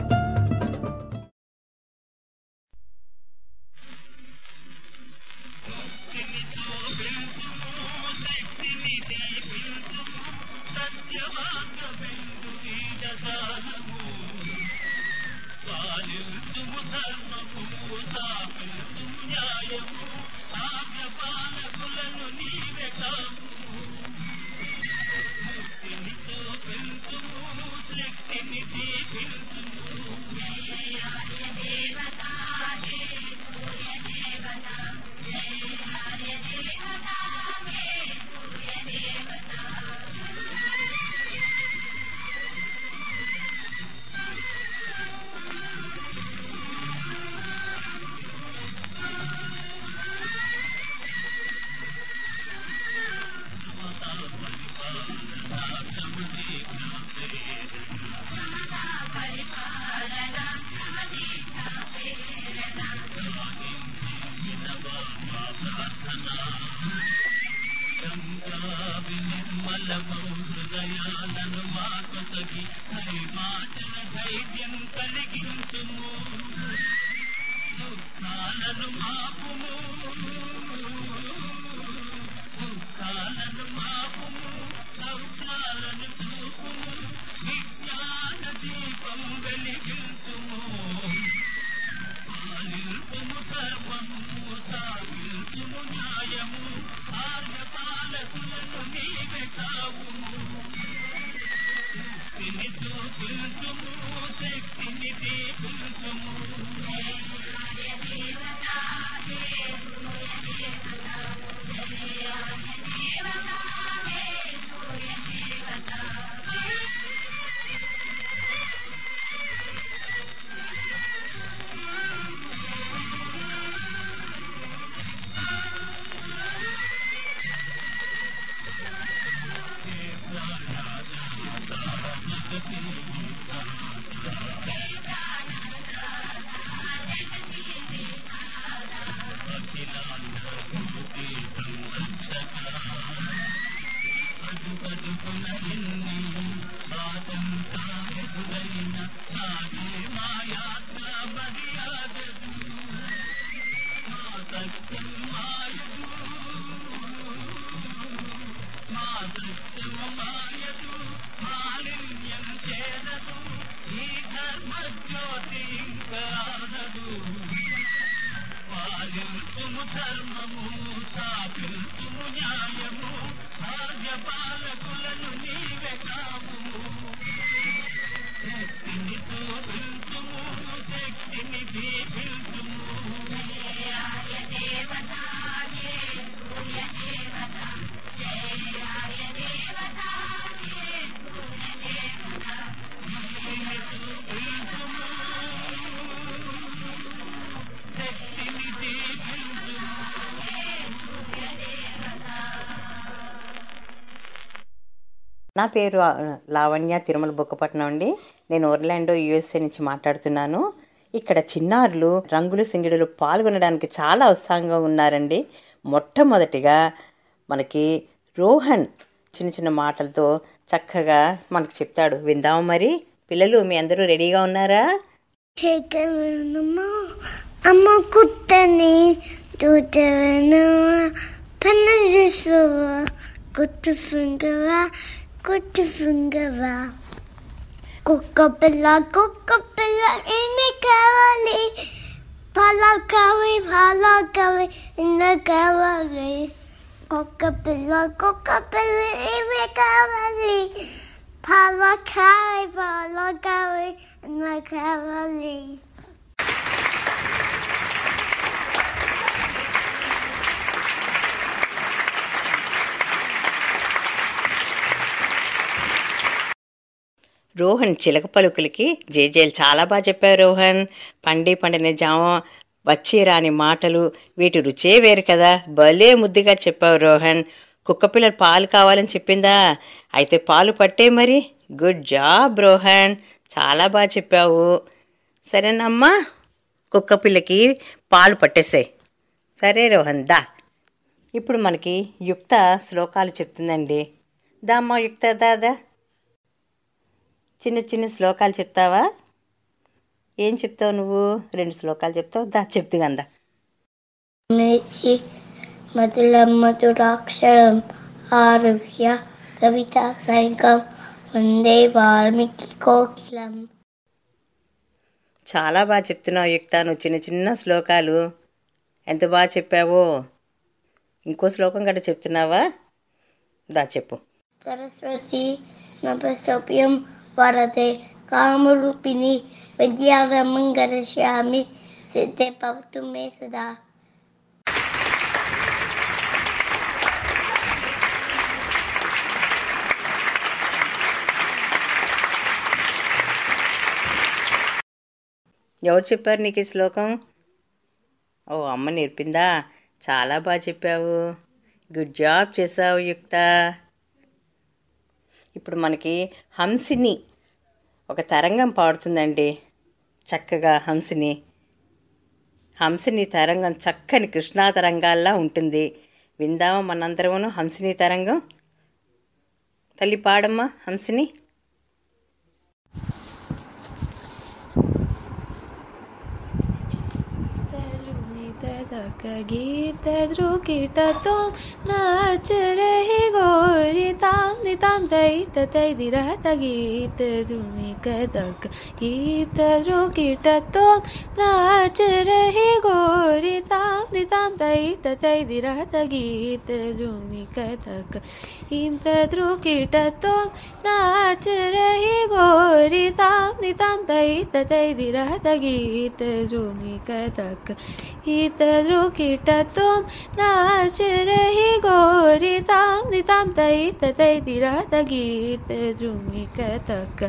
నా పేరు ఆ, లావణ్య తిరుమల బుక్కపట్నం అండి నేను ఒర్లాండో యుఎస్ఏ నుంచి మాట్లాడుతున్నాను ఇక్కడ చిన్నారులు రంగుల సింగిడిలో పాల్గొనడానికి చాలా ఉత్సాహంగా ఉన్నారండి మొట్టమొదటిగా మనకి రోహన్ చిన్న చిన్న మాటలతో చక్కగా మనకు చెప్తాడు విందాము మరి పిల్లలు మీ అందరూ రెడీగా ఉన్నారా చేయగలనమ్మా అమ్మ కుట్టని చూడవను పన్న చేసావా కుట్టు ఫింగరా కుట్టు ఫింగరా కుక్క పిల్ల కుక్క పిల్ల ఏమి కావాలి పాల కావాలి పాల కావాలి ఎన్న కావాలి కుక్క పిల్ల కుక్క పిల్ల ఏమి కావాలి పాల కావాలి పాల కావాలి ఎన్న కావాలి రోహన్ చిలక పలుకులకి జేజేలు చాలా బాగా చెప్పావు రోహన్ పండి పండిన జామ వచ్చి రాని మాటలు వీటి రుచే వేరు కదా భలే ముద్దుగా చెప్పావు రోహన్ కుక్క పిల్లలు పాలు కావాలని చెప్పిందా అయితే పాలు పట్టే మరి గుడ్ జాబ్ రోహన్ చాలా బాగా చెప్పావు సరేనమ్మా కుక్క పిల్లకి పాలు పట్టేసాయి సరే రోహన్ దా ఇప్పుడు మనకి యుక్త శ్లోకాలు చెప్తుందండి దా అమ్మా యుక్త దాదా చిన్న చిన్న శ్లోకాలు చెప్తావా ఏం చెప్తావు నువ్వు రెండు శ్లోకాలు చెప్తావు దా చెప్తు కందా నేతి మధురం మధురాక్షరం ఆరుహ్య కవితా సైకం వందే వాల్మీకి కోకిలం చాలా బాగా చెప్తున్నావు యుక్త నువ్వు చిన్న చిన్న శ్లోకాలు ఎంత బాగా చెప్పావో ఇంకో శ్లోకం గట్రా చెప్తున్నావా దా చెప్పు సరస్వతి నమస్తభ్యం వరదే కామరూపిణి విద్యారమం గరిష్యామి సిద్ధే భవతు మే సదా ఎవరు చెప్పారు నీకు ఈ శ్లోకం ఓ అమ్మ నేర్పిందా చాలా బాగా చెప్పావు గుడ్ జాబ్ చేసావు యుక్త ఇప్పుడు మనకి హంసిని ఒక తరంగం పాడుతుందండి చక్కగా హంసిని హంసిని తరంగం చక్కని కృష్ణా తరంగాల్లా ఉంటుంది విందామా మనందరమును హంసిని తరంగం తల్లి పాడమ్మా హంసిని गीत ध्रुकिट तुम नाच रही गोरी ताम निताम तई तई दिरहत गीत धुनी कदक गीत ध्रुकिट तुम नाच रही गोरी ताम निताम तई तई दिरहत गीत धुनी कदक हिम ध्रुकिट तुम नाच रही गोरी ताम निताम तई तई दिरहत गीत धुनी कदक गीत कीट तुम नाच रही गोरी ताम निताम तई तई दिरहत गीत ध्रुमी कथक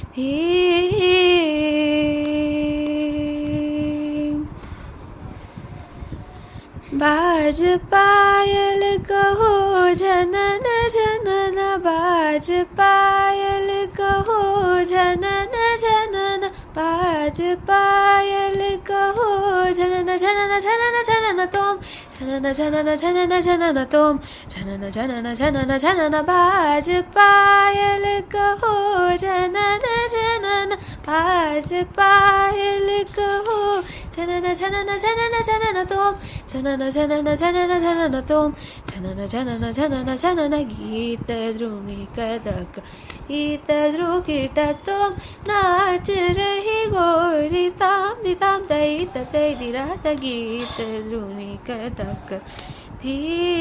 बाज पायल कहो जनन जनन बाज पायल कहो जनन जनन बाज पायल कहो जनन जनन जनन जनन तुम जनन जनन जनन जनन तुम जनन जनन जनन जनन बाज पायल कहो जनन जनन बाज पायल कहो जनन जनन जनन जनन तुम जनन जनन जनन जनन तुम जनन जनन जनन जनन गीत ध्रुमी कदक गीत ध्रुकिट तुम नाच रही गोरी ताम दिताम तई तई दिरात गीत ध्रुमी कदक धी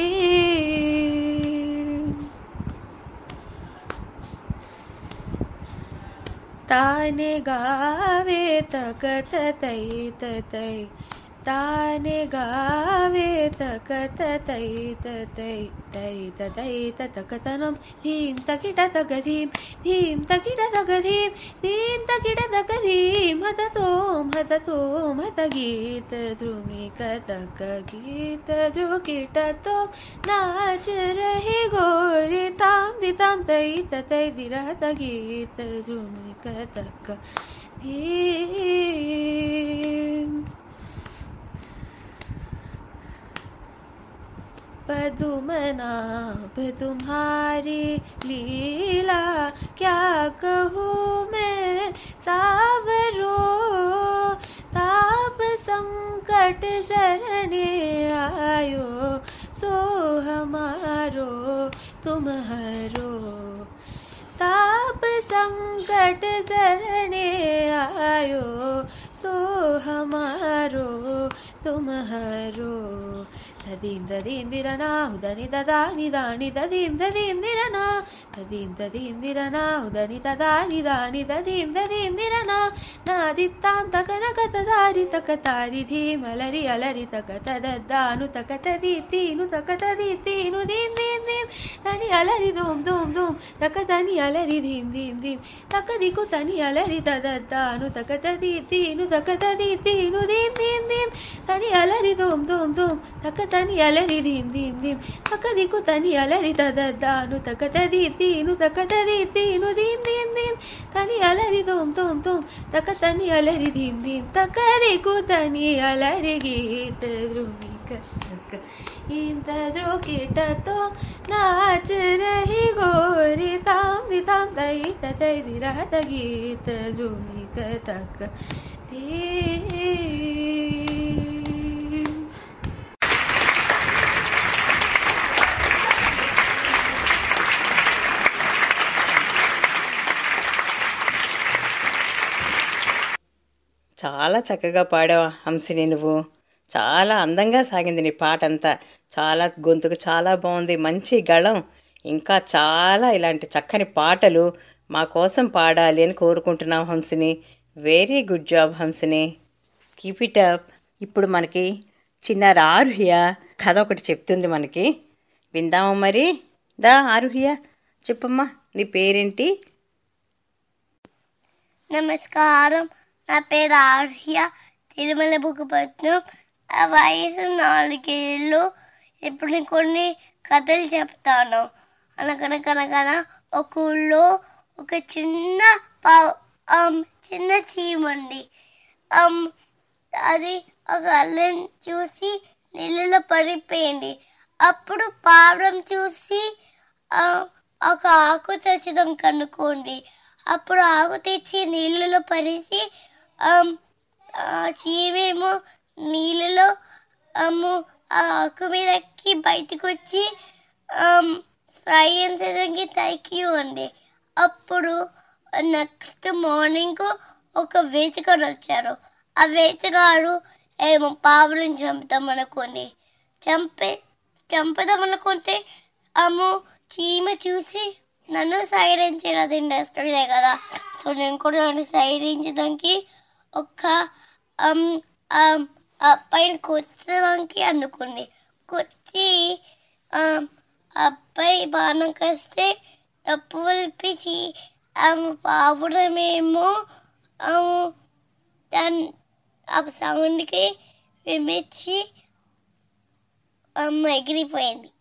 ताने गावे तकत तै तै ताने गावे तकत तै तै तै तै तकतनं धीं तकिट तगधीं धीं तकिट तगधीं धीं तकिट तगधीं हततों हततों हत गीत ध्रुमी कतक गीत ध्रुकिट तो नाच रही गोरी ताम दिताम तै तै दिरहत गीत ध्रुमी कतक धीं पदुमनाभ तुम्हारी लीला क्या कहूँ मैं सावरो ताप संकट सरणे आयो सो हमारो तुम्हारो ताप संकट सरणे आयो सो हमारो तुम्हारो तदीं तदीं दिरना उदनि तदानि दानि तदीं तदीं दिरना तदीं तदीं दिरना उदनि तदानि दानि तदीं तदीं दिरना नादित्तां तकनक तदारि तकतारि धीमलरि अलरि तक तदद्दानु तक तदीतीनु तक तदीतीनु दीं दीं दीं तनि अलरि धूम धूम धूम तक तनि अलरि धीं धीं దిం తక దికు తని అలరి తదత్తాను తక తది తీను తక తది తీను దీం దీం దీం తని అలరి దోం దోం దోం తక తని అలరి దీం దీం దీం తక దికు తని అలరి తదత్తాను తక తది తీను తక తది తీను దీం దీం దీం తని అలరి దోం దోం దోం తక తని అలరి దీం దీం తక దికు తని అలరి గీత ధ్రుమిక తక ఇంత ద్రోకిటతో నాच रही गोरी ताम दी ताम तई तई दी रहत गीत ध्रुमिक तक ते చాలా చక్కగా పాడావు హంసిని నువ్వు చాలా అందంగా సాగింది నీ పాట అంతా చాలా గొంతుకు చాలా బాగుంది మంచి గళం ఇంకా చాలా ఇలాంటి చక్కని పాటలు మా కోసం పాడాలి అని కోరుకుంటున్నాం Hamsini very good job Hamsini keep it up ఇప్పుడు మనకి చిన్న ఆరుహ్య కథ ఒకటి చెప్తుంది మనకి విందామా మరి దా ఆరుహ్య చెప్పమ్మా నీ పేరేంటి నమస్కారం నా పేరు ఆర్య తిరుమల బుక్కపట్నం ఆ వయసు నాలుగేళ్ళు ఇప్పుడు నేను కొన్ని కథలు చెప్తాను అనగనకనగన ఒక ఊళ్ళో ఒక చిన్న పా ఆమ్, చిన్న చీమండి ఆమ్, అది ఒక అల్లం చూసి నీళ్ళలో పడిపోయింది అప్పుడు పావురం చూసి ఆ, ఒక ఆకు తెచ్చడం కనుక్కోండి అప్పుడు ఆకు తెచ్చి నీళ్ళలో పరిసి ఆమ్, ఆ చీమేమో నీళ్ళలో ఆము ఆ ఆకు మీద ఎక్కి బయటకు వచ్చి ఆమ్, సైన్స్ ఎదంగి తైకి ఉంది అప్పుడు నెక్స్ట్ మార్నింగ్ ఒక వేటగాడు వచ్చారు ఆ వేటగాడు ఏమో పావులను చంపుతాం అనుకోండి చంపే చంపుదాం అనుకుంటే ఆమె చీమ చూసి నన్ను సైరించారు అది ఇండస్ట్రీలే కదా సో నేను కూడా నన్ను సైరించడానికి ఒక um, um, ఆ పైన కొత్తదానికి అనుకుంది కొచ్చి um, అబ్బాయి బాణం కస్తే తప్పు వలిపించి ఆమె పావుడమేమో ఆమె దాని ఆ సౌండ్కి విమిచ్చి అమ్మ ఎగిరిపోయింది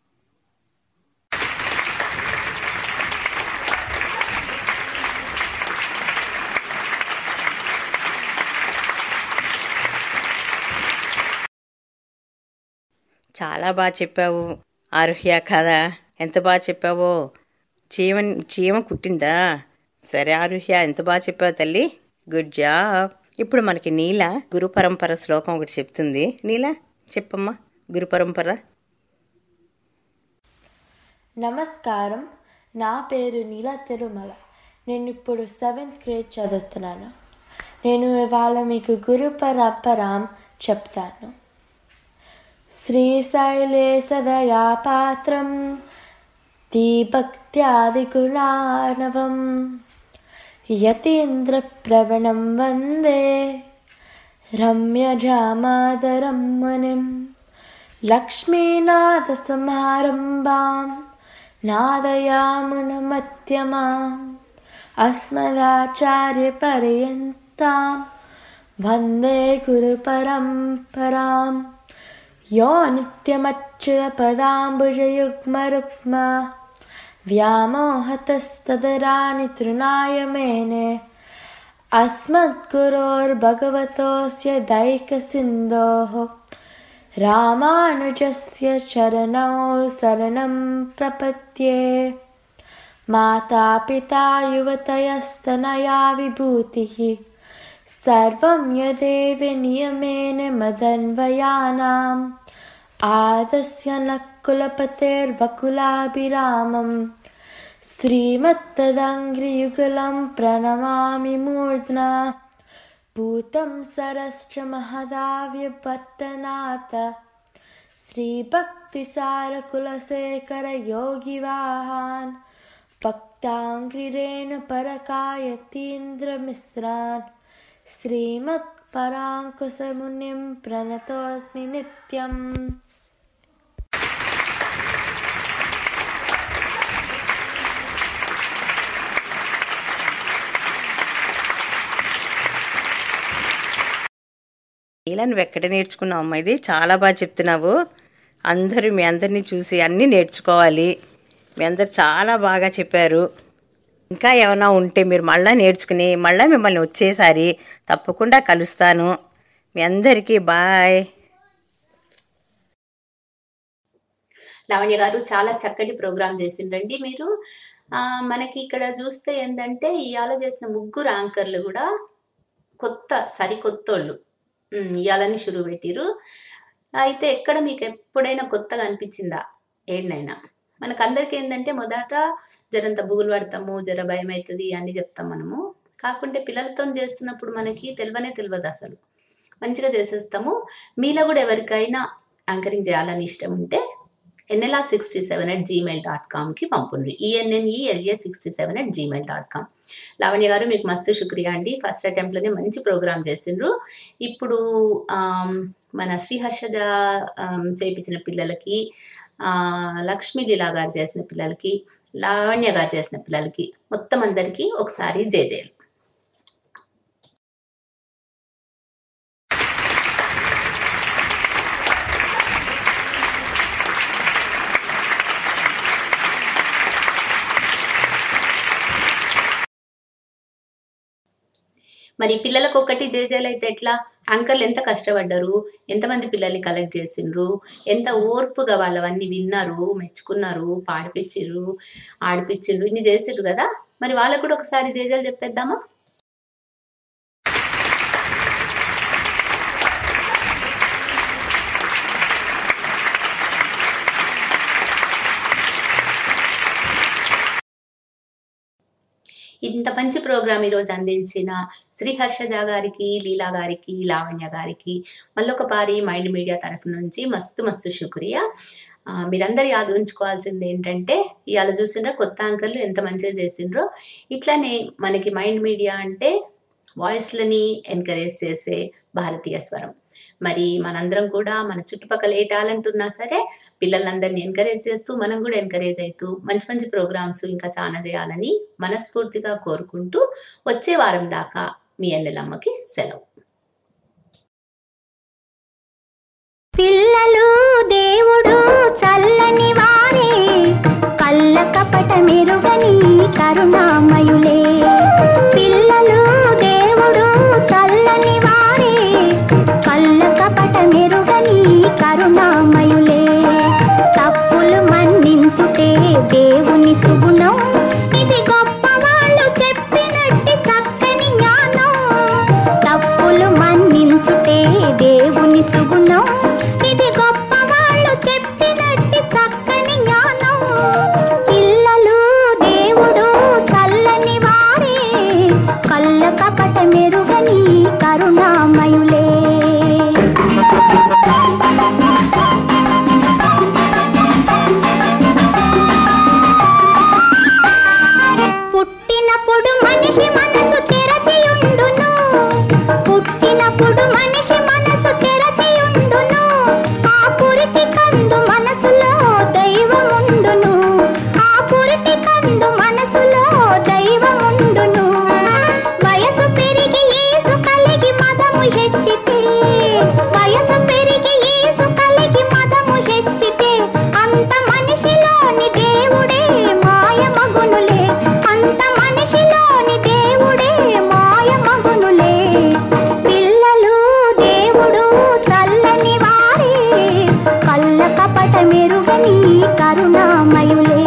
చాలా బాగా చెప్పావు ఆరుహ్య కథ ఎంత బాగా చెప్పావో చీమ చీమ కుట్టిందా సరే ఆరుహ్య ఎంత బాగా చెప్పావు తల్లి గుడ్ జాబ్ ఇప్పుడు మనకి నీల గురు పరంపర శ్లోకం ఒకటి చెప్తుంది నీల చెప్పమ్మా గురు పరంపర నమస్కారం నా పేరు నీల తిరుమల నేను ఇప్పుడు సెవెంత్ గ్రేడ్ చదువుతున్నాను నేను ఇవాళ మీకు గురు పరంపరాం చెప్తాను శ్రీశైలే సదయా పాత్రం దీభక్త్యాదికులానవం యతీంద్రప్రవణం వందే రమ్యజామాదరం మునిం లక్ష్మీనాథసమారంభాం నాదయామునమత్యమాం अस्मदाचार्यपर्यन्तां वन्दे गुरुपरम्परां यो नित्यमच्युतपदाम्बुजयुग्मरुक्मा व्यामोहतस्तदराणि तृणाय मेने अस्मद्गुरोर्भगवतोऽस्य दैकसिन्धोः रामानुजस्य चरणौ शरणं प्रपद्ये मातापिता युवतयस्तनया विभूतिः सर्वं यदेव नियमेन मदन्वयानाम् आदस्य नः कुलपतेर्वकुलाभिरामम् श्रीमत्तदङ्घ्रियुगलं प्रणमामि मूर्ध्ना भूतं सरश्च महदाव्यपट्टनाथ श्रीभक्तिसारकुलशेखरयोगिवाहान् भक्ताङ्घ्रिरेण परकायतीन्द्रमिश्रान् श्रीमत्पराङ्कुशमुनिं प्रणतोऽस्मि नित्यम् ఇలా నువ్వు ఎక్కడ నేర్చుకున్నావు అమ్మా ఇది చాలా బాగా చెప్తున్నావు అందరూ మీ అందరినీ చూసి అన్నీ నేర్చుకోవాలి మీ అందరు చాలా బాగా చెప్పారు ఇంకా ఏమైనా ఉంటే మీరు మళ్ళీ నేర్చుకుని మళ్ళీ మిమ్మల్ని వచ్చేసారి తప్పకుండా కలుస్తాను మీ అందరికీ బాయ్ లావణ్య గారు చాలా చక్కటి ప్రోగ్రామ్ చేసిండ్రండి మీరు ఆ, మనకి ఇక్కడ చూస్తే ఏంటంటే ఇవాళ చేసిన ముగ్గురు యాంకర్లు కూడా కొత్త సరికొత్తోళ్ళు ఉమ్, ఇవాళని షురువు పెట్టిరు అయితే ఎక్కడ మీకు ఎప్పుడైనా కొత్తగా అనిపించిందా ఏడినైనా మనకు అందరికీ ఏంటంటే మొదట జరంత బుగులు పడతాము జర భయం అవుతుంది అని చెప్తాం మనము కాకుంటే పిల్లలతో చేస్తున్నప్పుడు మనకి తెలియనే తెలియదు అసలు మంచిగా చేసేస్తాము మీలో కూడా ఎవరికైనా యాంకరింగ్ చేయాలని ఇష్టం ఉంటే Ennela sixty seven at Gmail dot కామ్కి పంపుండ్రి E N N E L A sixty seven at Gmail dot com Lavanya గారు మీకు మస్తు శుక్రియా అండి ఫస్ట్ అటెంప్ట్లోనే మంచి ప్రోగ్రామ్ చేసిండ్రు ఇప్పుడు ఆమ్, మన శ్రీహర్షజ ఆమ్, చేయించిన పిల్లలకి ఆ, లక్ష్మీ లీలా గారు చేసిన పిల్లలకి లావణ్య గారు చేసిన పిల్లలకి మొత్తం అందరికీ ఒకసారి జేజేలు మరి పిల్లలకు ఒకటి జేజేలు అయితే ఎట్లా అంకల్ ఎంత కష్టపడ్డారు ఎంతమంది పిల్లల్ని కలెక్ట్ చేసిండ్రు ఎంత ఓర్పుగా వాళ్ళవన్నీ విన్నారు మెచ్చుకున్నారు పాడిపించిర్రు ఆడిపించిండ్రు ఇన్ని చేసిండ్రు కదా మరి వాళ్ళకు కూడా ఒకసారి జేజేలు చెప్పేద్దామా ఇంత మంచి ప్రోగ్రామ్ ఈరోజు అందించిన శ్రీ హర్షజ గారికి లీలా గారికి లావణ్య గారికి మళ్ళొక పారి మైండ్ మీడియా తరఫు నుంచి మస్తు మస్తు శుక్రియా ఆ, మీరందరూ యాద ఉంచుకోవాల్సింది ఏంటంటే ఇవాళ చూసిండ్రో కొత్త అంకర్లు ఎంత మంచిగా చేసిండ్రో ఇట్లానే మనకి మైండ్ మీడియా అంటే వాయిస్లని ఎంకరేజ్ చేసే భారతీయ స్వరం మరి మనందరం కూడా మన చుట్టుపక్కల ఏ టాలెంట్ ఉన్నా సరే పిల్లలందరినీ ఎంకరేజ్ చేస్తూ మనం కూడా ఎంకరేజ్ అవుతూ మంచి మంచి ప్రోగ్రామ్స్ ఇంకా చాలా చేయాలని మనస్ఫూర్తిగా కోరుకుంటూ వచ్చే వారం దాకా మీ ఎన్నెలమ్మకి సెలవు పిల్లలు దేవుడు చల్లని వారే కళ్ళ కపట మెరుగని కరుణామయులే పిల్లలు దేవుడు చల్లని వారే కళ్ళ కపట మెరుగని కరుణామయులే తప్పులు మన్నించుటే దేవుని సుగుణం ఇది గొప్ప వాళ్ళు చెప్పినట్టి చక్కని జ్ఞానం తప్పులు మన్నించుటే దేవుని సుగుణం ఇది గొప్ప వాళ్ళు చెప్పినట్టి చక్కని జ్ఞానం పిల్లలు దేవుడు చల్లని వారే కళ్ళ కపట మెరుగని కరుణామయులే పుట్టినప్పుడు మనిషి మనసు తెరచియుండును పుట్టినప్పుడు మనిషి మనసు తెరచియుండును ఆ పురిటి కందు మనసులో దైవముండును ఆ పురిటి కందు మనసులో దైవముండును వయసు పెరిగి ఏసు కలిగి మదము హెచ్చితే వయసు పెరిగి ఏసు కలిగి మదము హెచ్చితే అంత మనిషిలోని దేవుడే మాయమగునులే అంత మనిషిలోని దేవుడే మాయమగునులే పిల్లలు దేవుడు చల్లని వారే కళ్ళ కపట మెరుగని కరుణామయులే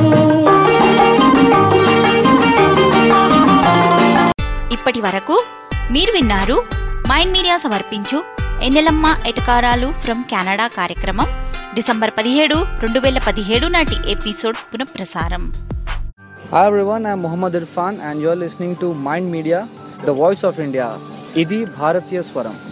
ఇప్పటి వరకు మీరు విన్నారు మైండ్ మీడియా సమర్పించు ఎన్నెలమ్మ ఎటకారాలు ఫ్రమ్ కెనడా కార్యక్రమం డిసెంబర్ పదిహేడు రెండు వేల పదిహేడు నాటి ఎపిసోడ్ పునఃప్రసారం Hi everyone, I'm Muhammad Irfan and you're listening to Mind Media, the voice of India. Idi Bharatiya Swaram.